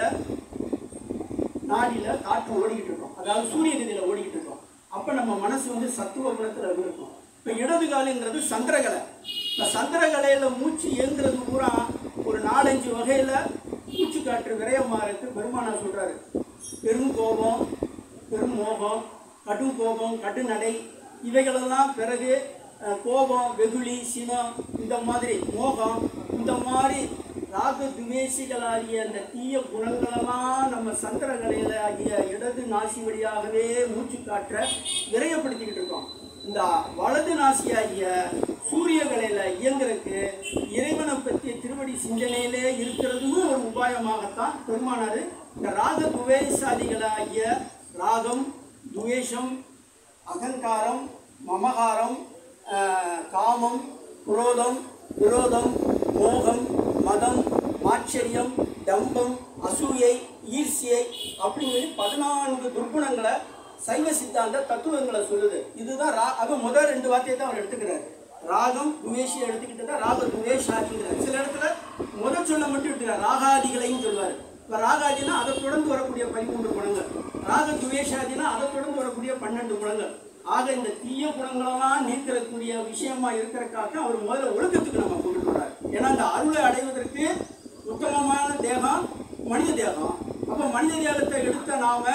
நாடியில காற்று ஓடிக்கிட்டு இருக்கோம் அதாவது சூரிய கதியில ஓடிக்கிட்டு இருக்கோம் அப்ப நம்ம மனசு வந்து சத்துவ குணத்துல இருக்கும் இப்ப இடது காலுங்கிறது சந்திரகலை இப்ப சந்திரகலையில மூச்சு இயங்குறது பூரா ஒரு நாலஞ்சு வகையில மூச்சு காற்று விரயமா இருக்கு பெருமானா சொல்றாரு பெரும் கோபம் பெரும் மோகம் கடும் கோபம் கடுநடை இவைகளெல்லாம் பிறகு அஹ், கோபம் வெகுளி சினம் இந்த மாதிரி மோகம் இந்த மாதிரி ராக துவேசிகளாகிய அந்த தீய குணங்களெல்லாம் நம்ம சந்திரகலையில ஆகிய இடது நாசி வழியாகவே மூச்சு காற்ற விரயப்படுத்திக்கிட்டு இருக்கோம் இந்த வலது நாசியாகிய சூரிய கலையில இயங்குறதுக்கு இறைவனை பற்றிய திருவடி சிந்தனையிலே இருக்கிறதும் ஒரு உபாயமாகத்தான் பெருமானாரு இந்த ராக துவேசாதிகளாகிய ராகம் துவேஷம் அகங்காரம் மமகாரம் ஆஹ், காமம் குரோதம் விரோதம் மோகம் மதம் மாச்சரியம் தம்பம் அசூயை ஈர்சியை அப்படின்னு சொல்லி பதினான்கு துர்குணங்களை சைவ சித்தாந்த தத்துவங்களை சொல்லுது இதுதான் ரா அது முதல் ரெண்டு வார்த்தையை தான் அவர் எடுத்துக்கிறார் ராகம் துவேஷி எடுத்துக்கிட்டு தான் ராக துவேஷாதிங்கிறார் சில இடத்துல முதல் சொல்ல மட்டும் எடுத்துக்கிறார் ராகாதிகளையும் சொல்வார் இப்போ ராகாதினா அதை தொடர்ந்து வரக்கூடிய பதிமூன்று குணங்கள் ராக துவேஷாதினா அதை தொடர்ந்து வரக்கூடிய பன்னெண்டு குணங்கள் ஆக இந்த தீய குணங்களெல்லாம் நீக்கிறக்கூடிய விஷயமா இருக்கிறக்காக அவர் முதல்ல ஒழுக்கத்துக்கு நம்ம கொண்டு வர்றார் ஏன்னா அந்த அருளை அடைவதற்கு உத்தமமான தேகம் மனித தேகம் அப்போ மனித தேகத்தை எடுத்த நாம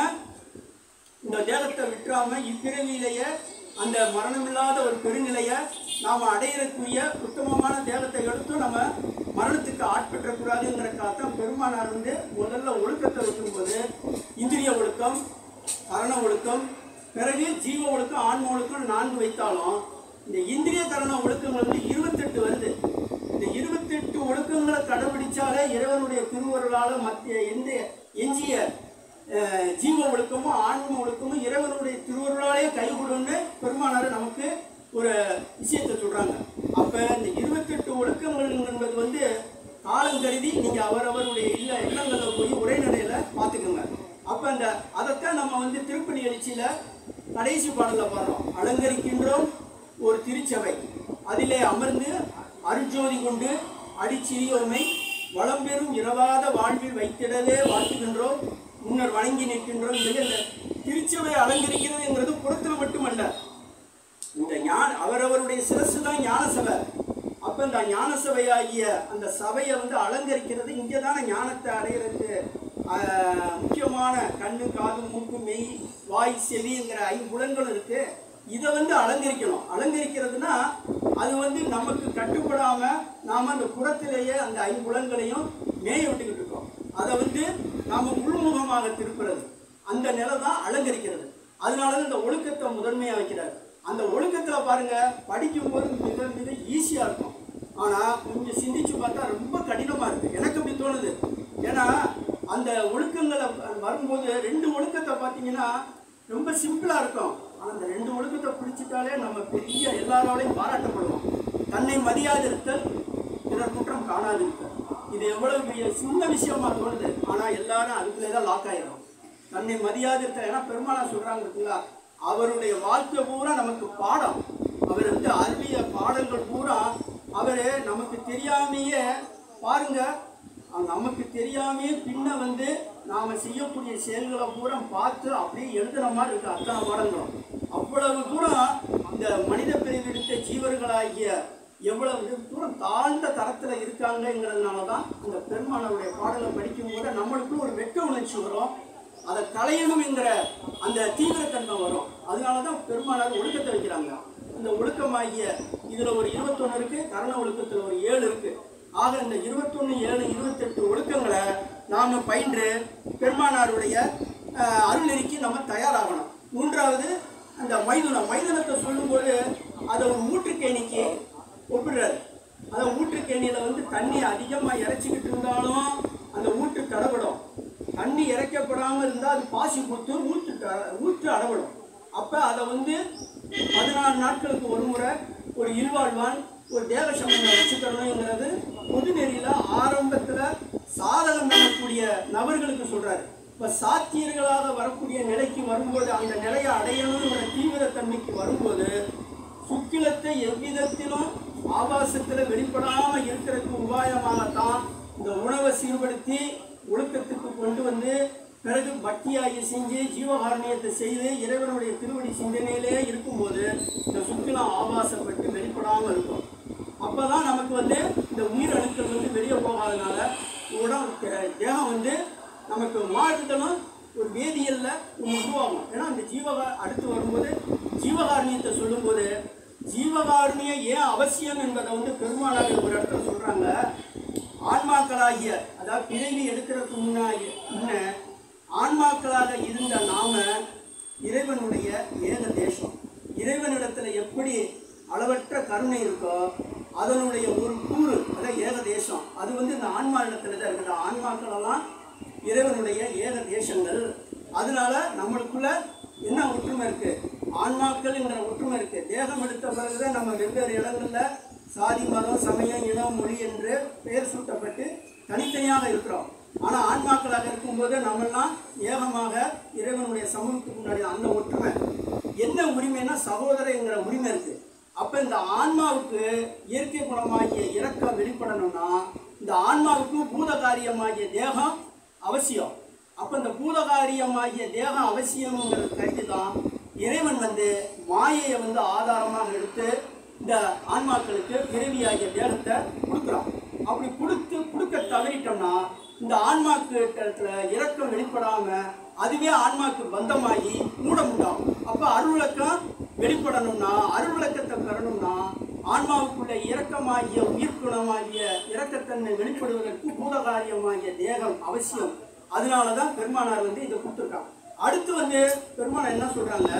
இந்த தேகத்தை விட்டுறாம இப்பிறவியிலேயே அந்த மரணமில்லாத ஒரு பெருநிலையை நாம் அடையக்கூடிய உத்தமமான தேகத்தை எடுத்து நம்ம மரணத்துக்கு ஆட்பற்றக்கூடாதுங்கிறக்காக தான் பெருமானார் வந்து முதல்ல ஒழுக்கத்தை வைக்கும்போது இந்திரிய ஒழுக்கம் கரண ஒழுக்கம் பிறகு ஜீவ ஒழுக்கம் ஆன்ம ஒழுக்கம் நான்கு வைத்தாலும் இந்த இந்திரிய கரண ஒழுக்கங்கள் வந்து இருபத்தெட்டு வருது இந்த இருபத்தெட்டு ஒழுக்கங்களை கடைபிடிச்சாலே இறைவனுடைய திருவருளால மத்திய எந்த எஞ்சிய அஹ், ஜீவ ஒழுக்கமும் ஆன்ம ஒழுக்கமும் இறைவனுடைய திருவருளாலே கைகூடுன்னு பெருமானார் நமக்கு ஒரு விஷயத்தை சொல்றாங்க அப்ப இந்த இருபத்தெட்டு ஒழுக்கங்கள் என்பது வந்து காலம் கருதி நீங்க அவரவருடைய இல்ல இல்லங்களில் போய் உரைநடையில பார்த்துக்கோங்க அப்ப அந்த அதைத்தான் நம்ம வந்து திருப்பணி எழுச்சியில கடைசி பாடல்ல பாடுறோம் அலங்கரிக்கின்றோம் ஒரு திருச்சபை அதிலே அமர்ந்து அருஜோதி கொண்டு அடிச்சிறியோமை வளம்பெறும் இரவாத வாழ்வில் வைத்திடவே வாழ்த்துகின்றோம் முன்னர் வணங்கி நிற்கின்றோம் சொல்லி அந்த திருச்சபை அலங்கரிக்கிறதுங்கிறது புறத்தில் மட்டுமல்ல இந்த ஞான அவரவருடைய சிரசு தான் ஞான சபை அப்ப இந்த ஞான சபையாகிய அந்த சபையை வந்து அலங்கரிக்கிறது இங்கே தானே ஞானத்தை அடையிறதுக்கு ஆஹ், முக்கியமான கண்ணு காது மூக்கு மெய் வாய் செவிங்கிற ஐம்புலன்கள் இருக்கு இதை வந்து அலங்கரிக்கணும் அலங்கரிக்கிறதுனா அது வந்து நமக்கு கட்டுப்படாம நாம அந்த புறத்திலேயே அந்த ஐம்புலன்களையும் மேய விட்டுக்கிட்டு இருக்கோம் அதை வந்து நாம உள்முகமாக திருப்புறது அந்த நிலை தான் அலங்கரிக்கிறது அதனால தான் இந்த ஒழுக்கத்தை முதன்மையா வைக்கிறார் அந்த ஒழுக்கத்துல பாருங்க படிக்கும்போது மிக மிக ஈஸியா இருக்கும் ஆனா கொஞ்சம் சிந்திச்சு பார்த்தா ரொம்ப கடினமா இருக்கு எனக்கு அப்படி தோணுது ஏன்னா அந்த ஒழுக்கங்களை வரும்போது ரெண்டு ஒழுக்கத்தை பார்த்தீங்கன்னா ரொம்ப சிம்பிளா இருக்கும் ஆனா அந்த ரெண்டு ஒழுக்கத்தை பிடிச்சிட்டாலே நம்ம பெரிய எல்லாராலையும் பாராட்டப்படுவோம் தன்னை மதியாதிருத்தல் பிறர் குற்றம் காணாதிருத்தல் இது எவ்வளவு பெரிய சின்ன விஷயமா தோணுது ஆனா எல்லாரும் அதுக்குள்ளே தான் லாக் ஆயிடும் தன்னை மதியாதிருத்தல் ஏன்னா பெருமாளா சொல்றாங்க இருக்குங்களா அவருடைய வாழ்க்கை பூரா நமக்கு பாடம் அவர் வந்து அருளிய பாடல்கள் பூரா அவர் நமக்கு தெரியாமையே பாருங்க அஹ் நமக்கு தெரியாமையே பின்ன வந்து நாம செய்யக்கூடிய செயல்களை பூரா பார்த்து அப்படியே எழுதுன மாதிரி இருக்கு அத்தனை பாடங்களும் அவ்வளவு தூரம் இந்த மனித பிரிவெடுத்த ஜீவர்களாகிய எவ்வளவு தூரம் தாழ்ந்த தரத்துல இருக்காங்கங்கிறதுனால தான் அந்த பெருமானவருடைய பாடலை படிக்கும் போது நம்மளுக்குள்ள ஒரு வெட்க உணர்ச்சி வரும் அதை களையணுங்கிற அந்த தீவிரத்தன்மை வரும் அதனால தான் பெருமானார் ஒழுக்கத்தை வைக்கிறாங்க இந்த ஒழுக்கமாகிய இதுல ஒரு இருபத்தொன்னு இருக்கு கரண ஒழுக்கத்துல ஒரு ஏழு இருக்கு ஆக இந்த இருபத்தொன்னு ஏழு இருபத்தெட்டு ஒழுக்கங்களை நாம பயின்று பெருமானாருடைய அஹ், அருள்நெறிக்கு நம்ம தயாராகணும் மூன்றாவது அந்த மைதுனம் மைதுனத்தை சொல்லும்போது அதை ஒரு ஊற்றுக்கேணிக்கு ஒப்பிடுறாரு அந்த ஊற்றுக்கேணியில வந்து தண்ணி அதிகமா இறைச்சிக்கிட்டு இருந்தாலும் அந்த ஊற்று தடபடும் தண்ணி இறைக்கப்படாம இருந்தா அது பாசி கொடுத்து ஊற்று த- ஊற்று அடபடும் அப்ப அதை வந்து பதினாலு நாட்களுக்கு ஒரு முறை ஒரு இல்வாழ்வான் ஒரு தேவ சமயம் வச்சுக்கணுங்கிறது பொது நெறியில ஆரம்பத்துல சாதகம் பண்ணக்கூடிய நபர்களுக்கு சொல்றாரு இப்ப சாத்தியர்களாக வரக்கூடிய நிலைக்கு வரும்போது அந்த நிலையை அடையணுங்கிற தீவிரத்தன்மைக்கு வரும்போது சுக்கிலத்தை எவ்விதத்திலும் ஆபாசத்துல வெளிப்படாம இருக்கிறதுக்கு உபாயமாகத்தான் இந்த உணவை சீர்படுத்தி ஒழுக்கத்துக்கு கொண்டு வந்து பிறகு பக்தியாகி செஞ்சு ஜீவகாரணியத்தை செய்து இறைவனுடைய திருவடி சிந்தனையிலே இருக்கும்போது இந்த சுக்கிலம் ஆபாசப்பட்டு வெளிப்படாம இருக்கும் அப்பதான் நமக்கு வந்து இந்த உயிர் அணுக்கள் வந்து வெளியே போகாதனால உடம்பு தே- தேகம் வந்து நமக்கு மாறுதலும் ஒரு வேதியியல்ல ஒண்ணு உருவாகும் ஏன்னா அந்த ஜீவகா அடுத்து வரும்போது ஜீவகாரணியத்தை சொல்லும்போது ஜீவகாருண்யம் ஏன் அவசியம் என்பதை வந்து பெருமானார் ஒரு இடத்துல சொல்றாங்க ஆன்மாக்களாகிய அதாவது பிறவி எடுக்கிறதுக்கு முன்னாடி முன்ன ஆன்மாக்களாக இருந்த நாம இறைவனுடைய ஏக தேசம் இறைவனிடத்துல எப்படி அளவற்ற கருணை இருக்கோ அதனுடைய ஒரு கூறு அதான் ஏக தேசம் அது வந்து இந்த ஆன்மா இடத்துல தான் இருக்குது ஆன்மாக்கள் எல்லாம் இறைவனுடைய ஏக தேசங்கள் அதனால நம்மளுக்குள்ள என்ன ஒற்றுமை இருக்கு ஆன்மாக்கள்ங்கிற ஒற்றுமை இருக்கு தேகம் எடுத்த பிறகுதான் நம்ம வெவ்வேறு இடங்கள்ல சாதி மதம் சமயம் இனம் மொழி என்று பெயர் சூட்டப்பட்டு தனித்தனியாக இருக்கிறோம் ஆனா ஆன்மாக்களாக இருக்கும்போது நம்மெல்லாம் ஏகமாக இறைவனுடைய சமூகத்துக்கு முன்னாடி அந்த ஒற்றுமை என்ன உரிமைன்னா சகோதரங்கிற உரிமை இருக்கு அப்ப இந்த ஆன்மாவுக்கு இயற்கை குணமாகிய இரக்கம் வெளிப்படணும்னா இந்த ஆன்மாவுக்கு பூதகாரியமாகிய தேகம் அவசியம் அப்ப இந்த பூதகாரியமாகிய தேகம் அவசியம்ங்கிறது கருதி தான் இறைவன் வந்து மாயையை வந்து ஆதாரமாக எடுத்து இந்த ஆன்மாக்களுக்கு பிறவியாகிய தேகத்தை கொடுக்குறான் அப்படி கொடுத்து கொடுக்க தவறிட்டோம்னா இந்த ஆன்மாக்கு இடத்துல இரக்கம் வெளிப்படாம அதுவே ஆன்மாக்கு பந்தமாகி மூடமுண்டாகும் அப்ப அருள்விளக்கம் வெளிப்படணும்னா அருள்விளக்கத்தை பெறணும்னா ஆன்மாவுக்குள்ள இரக்கமாகிய உயிர்க்குணமாகிய இரக்கத்தன்மை வெளிப்படுவதற்கு பூதகாரியமாகிய தேகம் அவசியம் அதனாலதான் பெருமானார் வந்து இதை கொடுத்துருக்காங்க அடுத்து வந்து பெருமானார் என்ன சொல்றாங்க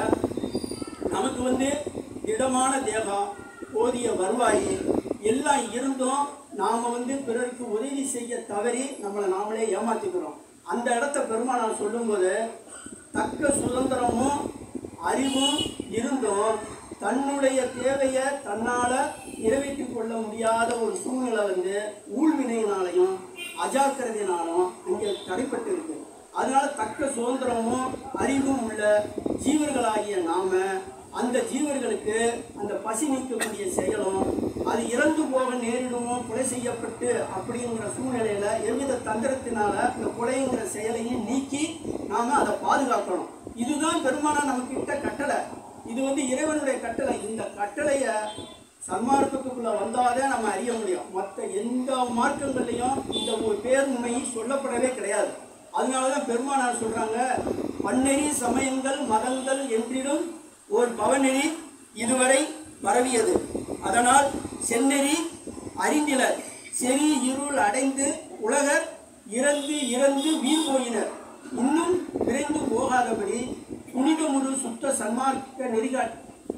நமக்கு வந்து திடமான தேகம் போதிய வருவாய் எல்லாம் இருந்தும் நாம வந்து பிறருக்கு உதவி செய்ய தவறி நம்மளை நாமளே ஏமாத்திக்கிறோம் அந்த இடத்த பெருமானார் சொல்லும்போது தக்க சுதந்திரமும் அறிவும் இருந்தும் தன்னுடைய தேவையை தன்னால நிறைவேற்றிக் கொள்ள முடியாத ஒரு சூழ்நிலை வந்து ஊழ்வினையினாலையும் அஜாக்கிரதையினாலும் இங்கே தடைப்பட்டு இருக்கு அதனால தக்க சுதந்திரமும் அறிவும் உள்ள ஜீவர்களாகிய நாம அந்த ஜீவர்களுக்கு அந்த பசி நீக்கக்கூடிய செயலும் அது இறந்து போக நேரிடுமோ கொலை செய்யப்பட்டு அப்படிங்கிற சூழ்நிலையில எவ்வித தந்திரத்தினால இந்த கொலைங்கிற செயலையும் நீக்கி நாம அதை பாதுகாக்கணும் இதுதான் பெருமானா நமக்கு இட்ட கட்டளை இது வந்து இறைவனுடைய கட்டளை இந்த கட்டளைய சன்மார்க்கத்துக்குள்ள வந்தாலே நம்ம அறிய முடியும் மற்ற எந்த மார்க்கங்கள்லையும் இந்த ஒரு பேருண்மை சொல்லப்படவே கிடையாது அதனாலதான் பெருமானார் சொல்றாங்க பன்னெறி சமயங்கள் மதங்கள் என்றிடும் ஓர் பவநெறி இதுவரை பரவியது அதனால் செந்நெறி அறிந்திலர் செறி இருள் அடைந்து உலகர் இறந்து இறந்து வீண் போயினர் இன்னும் விரைந்து போகாதபடி புனிதமுறு சுத்த சன்மார்க்க நெறிகாட்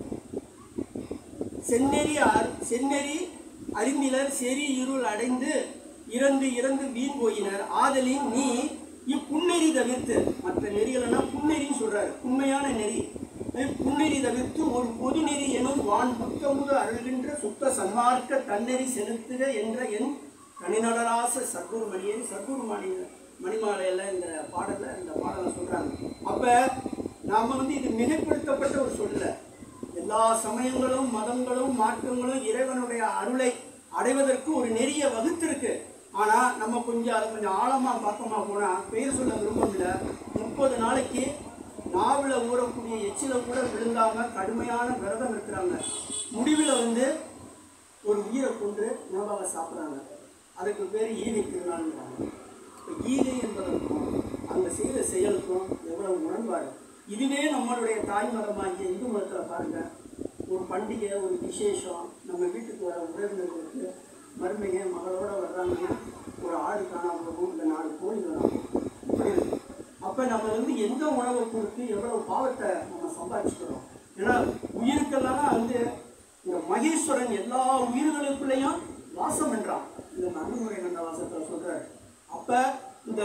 செந்நெறி அர்- செந்நெறி அறிந்திலர் செறி இருள் அடைந்து இறந்து இறந்து வீண் போயினர் ஆதலின் நீ இப்புன்னெறி தவிர்த்து மற்ற நெறிகள்னா புன்னெறின்னு சொல்றாரு உண்மையான நெறி அஹ் புன்னெறி தவிர்த்து ஒரு பொது நெறி எனும் வான் புத்தமுது அருள்கின்ற சுத்த சன்மார்க்க தன்னெறி செலுத்துக என்ற என் கனிநடராச சர்க்குரு மணியை சர்க்குரு மணி மணிமாலையில இந்த பாடல்ல இந்த பாடலை சொல்றாங்க அப்ப நாம வந்து இது மிகைப்படுத்தப்பட்ட ஒரு சொல்ல எல்லா சமயங்களும் மதங்களும் மாற்றங்களும் இறைவனுடைய அருளை அடைவதற்கு ஒரு நெறிய வகுத்திருக்கு ஆனா நம்ம கொஞ்சம் அதை கொஞ்சம் ஆழமா பார்த்தோமா போனா பெயர் சொல்ல விரும்பல முப்பது நாளைக்கு நாவல ஊறக்கூடிய எச்சில கூட விழுந்தாம கடுமையான விரதம் இருக்கிறாங்க முடிவில் வந்து ஒரு உயிரை கொண்டு உணவாக சாப்பிட்றாங்க அதுக்கு பேர் ஈகை திருநாள்ங்கிறாங்க இப்போ ஈகை என்பதற்கும் அங்கே செய்த செயலுக்கும் எவ்வளவு முரண்பாடு இதுவே நம்மளுடைய தாய் மதமாகிய இந்து மதத்தில் பாருங்க ஒரு பண்டிகை ஒரு விசேஷம் நம்ம வீட்டுக்கு வர உறவினர்களுக்கு மருமைக மகளோட வர்றாங்கன்னா ஒரு ஆடு காணாம போகும் இந்த நாலு கோழி வரும் இப்படி இருக்கு அப்போ நம்ம வந்து எந்த உணவை கொடுத்து எவ்வளவு பாவத்தை நம்ம சம்பாதிச்சுக்கிறோம் ஏன்னா உயிருக்கெல்லாம் வந்து இந்த மகேஸ்வரன் எல்லா உயிர்களுக்குள்ளேயும் வாசம் என்றான் இந்த நன்முறை கண்ட வாசத்தில் சொல்றாரு அப்ப இந்த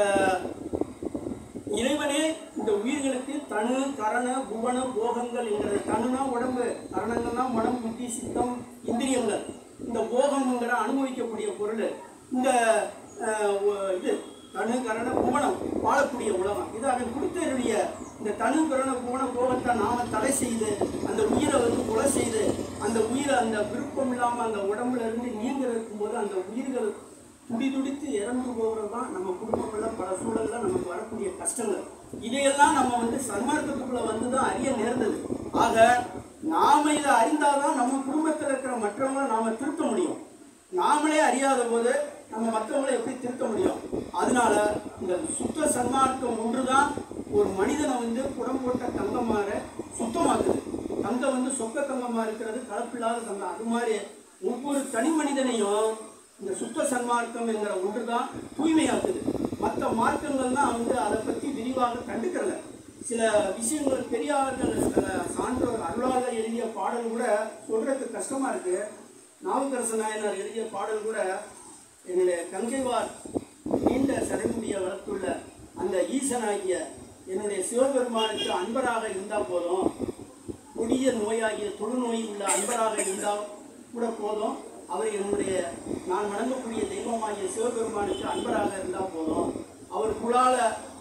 இறைவனே இந்த உயிர்களுக்கு தனு கரண புவன போகங்கள் என்கிற தனுனா உடம்பு கரணங்கள்னா மனம் புத்தி சித்தம் இந்திரியங்கள் இந்த போகம்ங்கிற அனுபவிக்கக்கூடிய பொருள் இந்த அஹ், ஒ- இது தனு கரண புவனம் வாழக்கூடிய உலகம் இது அவன் கொடுத்தருடைய இந்த தனு கரண புவன போகத்தை நாம தடை செய்து அந்த உயிரை வந்து கொலை செய்து அந்த உயிரை அந்த விருப்பம் இல்லாம அந்த உடம்புல இருந்து நீங்க இருக்கும்போது அந்த உயிர்கள் துடி துடித்து இறந்து போகிறது தான் நம்ம குடும்பங்கள்ல பல சூழல்ல நமக்கு வரக்கூடிய கஷ்டங்கள் இதையெல்லாம் நம்ம வந்து சன்மார்க்கத்துக்குள்ள வந்து தான் அறிய நேர்ந்தது ஆக நாம இதை அறிந்தாதான் நம்ம குடும்பத்தில் இருக்கிற மற்றவங்களை நாம திருத்த முடியும் நாமளே அறியாத போது நம்ம மற்றவங்களை எப்படி திருத்த முடியும் அதனால இந்த சுத்த சன்மார்க்கம் ஒன்றுதான் ஒரு மனிதனை வந்து புடம் போட்ட தங்கமாற சுத்தமாக்குது தங்கம் வந்து சொக்க தங்கமா இருக்கிறது கலப்பில்லாத தங்கம் அது மாதிரி ஒவ்வொரு தனி மனிதனையும் இந்த சுத்த சன்மார்க்கம் என்கிற ஒன்று தான் தூய்மையாக்குது மற்ற மார்க்கங்கள்லாம் வந்து அதை பற்றி விரிவாக கண்டுக்கிறல சில விஷயங்கள் பெரியார்கள் சில சான்றோர் அருளாளர் எழுதிய பாடல் கூட சொல்றதுக்கு கஷ்டமா இருக்கு நாவுக்கரசு நாயனார் எழுதிய பாடல் கூட என்னுடைய கங்கைவார் நீண்ட சடைமுடிய வளர்த்துள்ள அந்த ஈசனாகிய என்னுடைய சிவபெருமானுக்கு அன்பராக இருந்தால் போதும் கொடிய நோயாகிய தொழுநோய் உள்ள அன்பராக இருந்தால் கூட போதும் அவர் என்னுடைய நான் வணங்கக்கூடிய தெய்வமாகிய சிவபெருமானுக்கு அன்பராக இருந்தால் போதும் அவர் குழால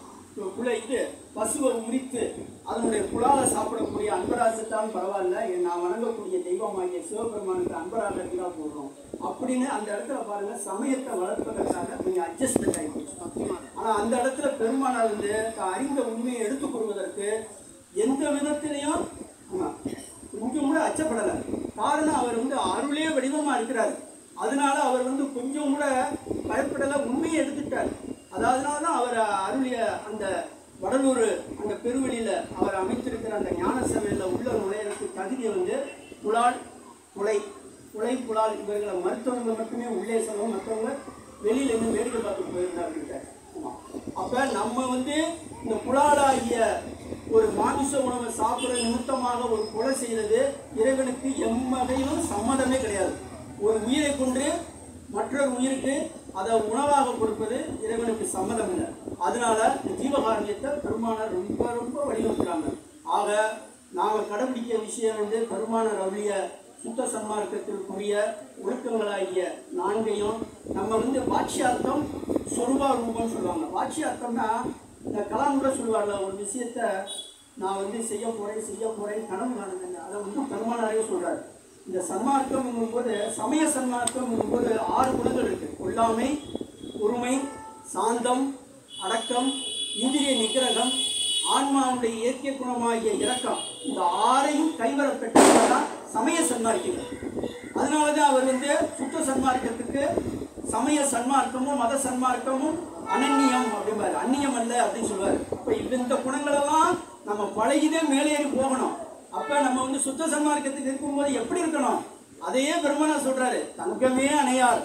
குல இது பசுவை உரித்து அதனுடைய குழால சாப்பிடக்கூடிய அன்பராஜத்தான் பரவாயில்ல என் நான் வணங்கக்கூடிய தெய்வமாகிய சிவபெருமானுக்கு அன்பராக இருந்தால் போதும் அப்படின்னு அந்த இடத்துல பாருங்க சமயத்தை வளர்ப்பதற்காக கொஞ்சம் அட்ஜஸ்ட்மெண்ட் ஆகிப்போச்சு ஆனா அந்த இடத்துல பெருமானார் வந்து தான் அறிந்த உண்மையை எடுத்துக் கொள்வதற்கு எந்த விதத்திலையும் ஆமா, கொஞ்சம் கூட அச்சப்படலை காரணம் அவர் வந்து அருளே வடிவமா இருக்கிறார் அதனால அவர் வந்து கொஞ்சம் கூட பயப்படலை உண்மையை எடுத்துட்டார் அதாவதுனால தான் அவர் அருளிய அந்த வடலூர் அந்த பெருவெளியில அவர் அமைத்திருக்கிற அந்த ஞான சபையில் உள்ள நுழையறதுக்கு தகுதி வந்து புலால் புலை புலை புலால் இவர்களை மருத்துவங்க மட்டுமே உள்ளே செல்லும் மற்றவங்க வெளியில இருந்து வேடிக்கை பார்த்து போயிருந்தாங்க ஆமா. அப்ப நம்ம வந்து இந்த புலாலாகிய ஒரு மாமிச உணவை சாப்பிடுற நிமித்தமாக ஒரு கொலை செய்யறது இறைவனுக்கு எம்மகையிலும் சம்மதமே கிடையாது ஒரு உயிரை கொண்டு மற்றொரு உயிருக்கு அதை உணவாக கொடுப்பது இறைவனுக்கு சம்மதம் இல்லை அதனால இந்த ஜீவகாரணியத்தை பெருமானார் ரொம்ப ரொம்ப வலியுறுத்துறாங்க ஆக நாம கடைபிடிக்க விஷயம் வந்து பெருமானார் அருளிய சுத்த சன்மார்க்கத்திற்குரிய ஒழுக்கங்களாகிய நான்கையும் நம்ம வந்து வாட்சியார்த்தம் சொருபா ரூபம் சொல்லுவாங்க வாட்சியார்த்தம்னா இந்த கலாம் கூட சொல்லுவார்ல ஒரு விஷயத்த நான் வந்து செய்ய போறேன் செய்ய போறேன் கனவு காணுங்க அதை வந்து பெருமானாரே சொல்றாரு இந்த சன்மார்க்கம் போது சமய சன்மார்க்கம் போது ஆறு குணங்கள் இருக்கு கொல்லாமை பொறுமை சாந்தம் அடக்கம் இந்திரிய நிகிரகம் ஆன்மாவுடைய இயற்கை குணமாகிய இரக்கம் இந்த ஆறையும் கைவர பெற்றவர்தான் சமய சன்மார்க்கிகள் அதனால தான் அவர் வந்து சுத்த சன்மார்க்கத்துக்கு சமய சன்மார்க்கமும் மத சன்மார்க்கமும் அனன்யம் அப்படிம்பாரு அந்நியம் அல்ல அப்படின்னு சொல்லுவார் அப்ப இந்த குணங்களெல்லாம் நம்ம பழகிதே மேலேறி போகணும் அப்ப நம்ம வந்து சுத்த சன்மார்க்கத்துக்கு இருக்கும்போது எப்படி இருக்கணும் அதையே பெருமானா சொல்றாரு தங்கமே அணையார்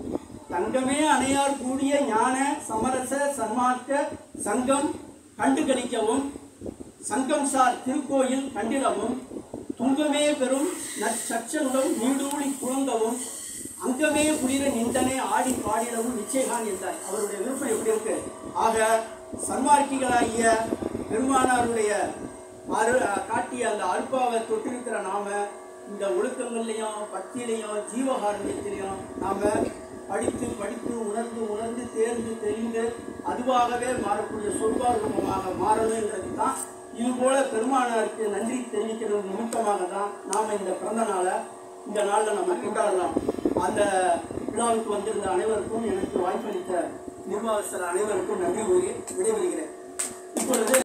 தங்கமே அணையார் கூடிய ஞான சமரச சன்மார்க்க சங்கம் கண்டு கழிக்கவும் சங்கம் சார் திருக்கோயில் கண்டிடவும் துங்கமே பெறும் நற்சச்சங்கம் நீடூழி குழங்கவும் அங்கமே குளிர நிந்தனை ஆடி பாடிடவும் நிச்சயகான் என்றார் அவருடைய விருப்பம் எப்படி இருக்கு ஆக சன்மார்க்கிகளாகிய பெருமானாருடைய அரு காட்டிய அந்த அல்பாவை தொட்டிருக்கிற நாம இந்த ஒழுக்கங்கள்லையும் பக்தியிலையும் ஜீவகாரண்யத்திலையும் நாம படித்து படித்து உணர்ந்து உணர்ந்து தேர்ந்து தெரிந்து அதுவாகவே மாறக்கூடிய சொல்வாரூபமாக மாறணுன்றது தான் இது போல பெருமானாருக்கு நன்றி தெரிவிக்கிறது நிமித்தமாக தான் நாம இந்த பிறந்த நாளை இந்த நாளில் நம்ம கொண்டாடலாம் அந்த விழாவுக்கு வந்திருந்த அனைவருக்கும் எனக்கு வாய்ப்பளித்த நிர்வாகஸ்தர் அனைவருக்கும் நன்றி கூறி விடைபெறுகிறேன்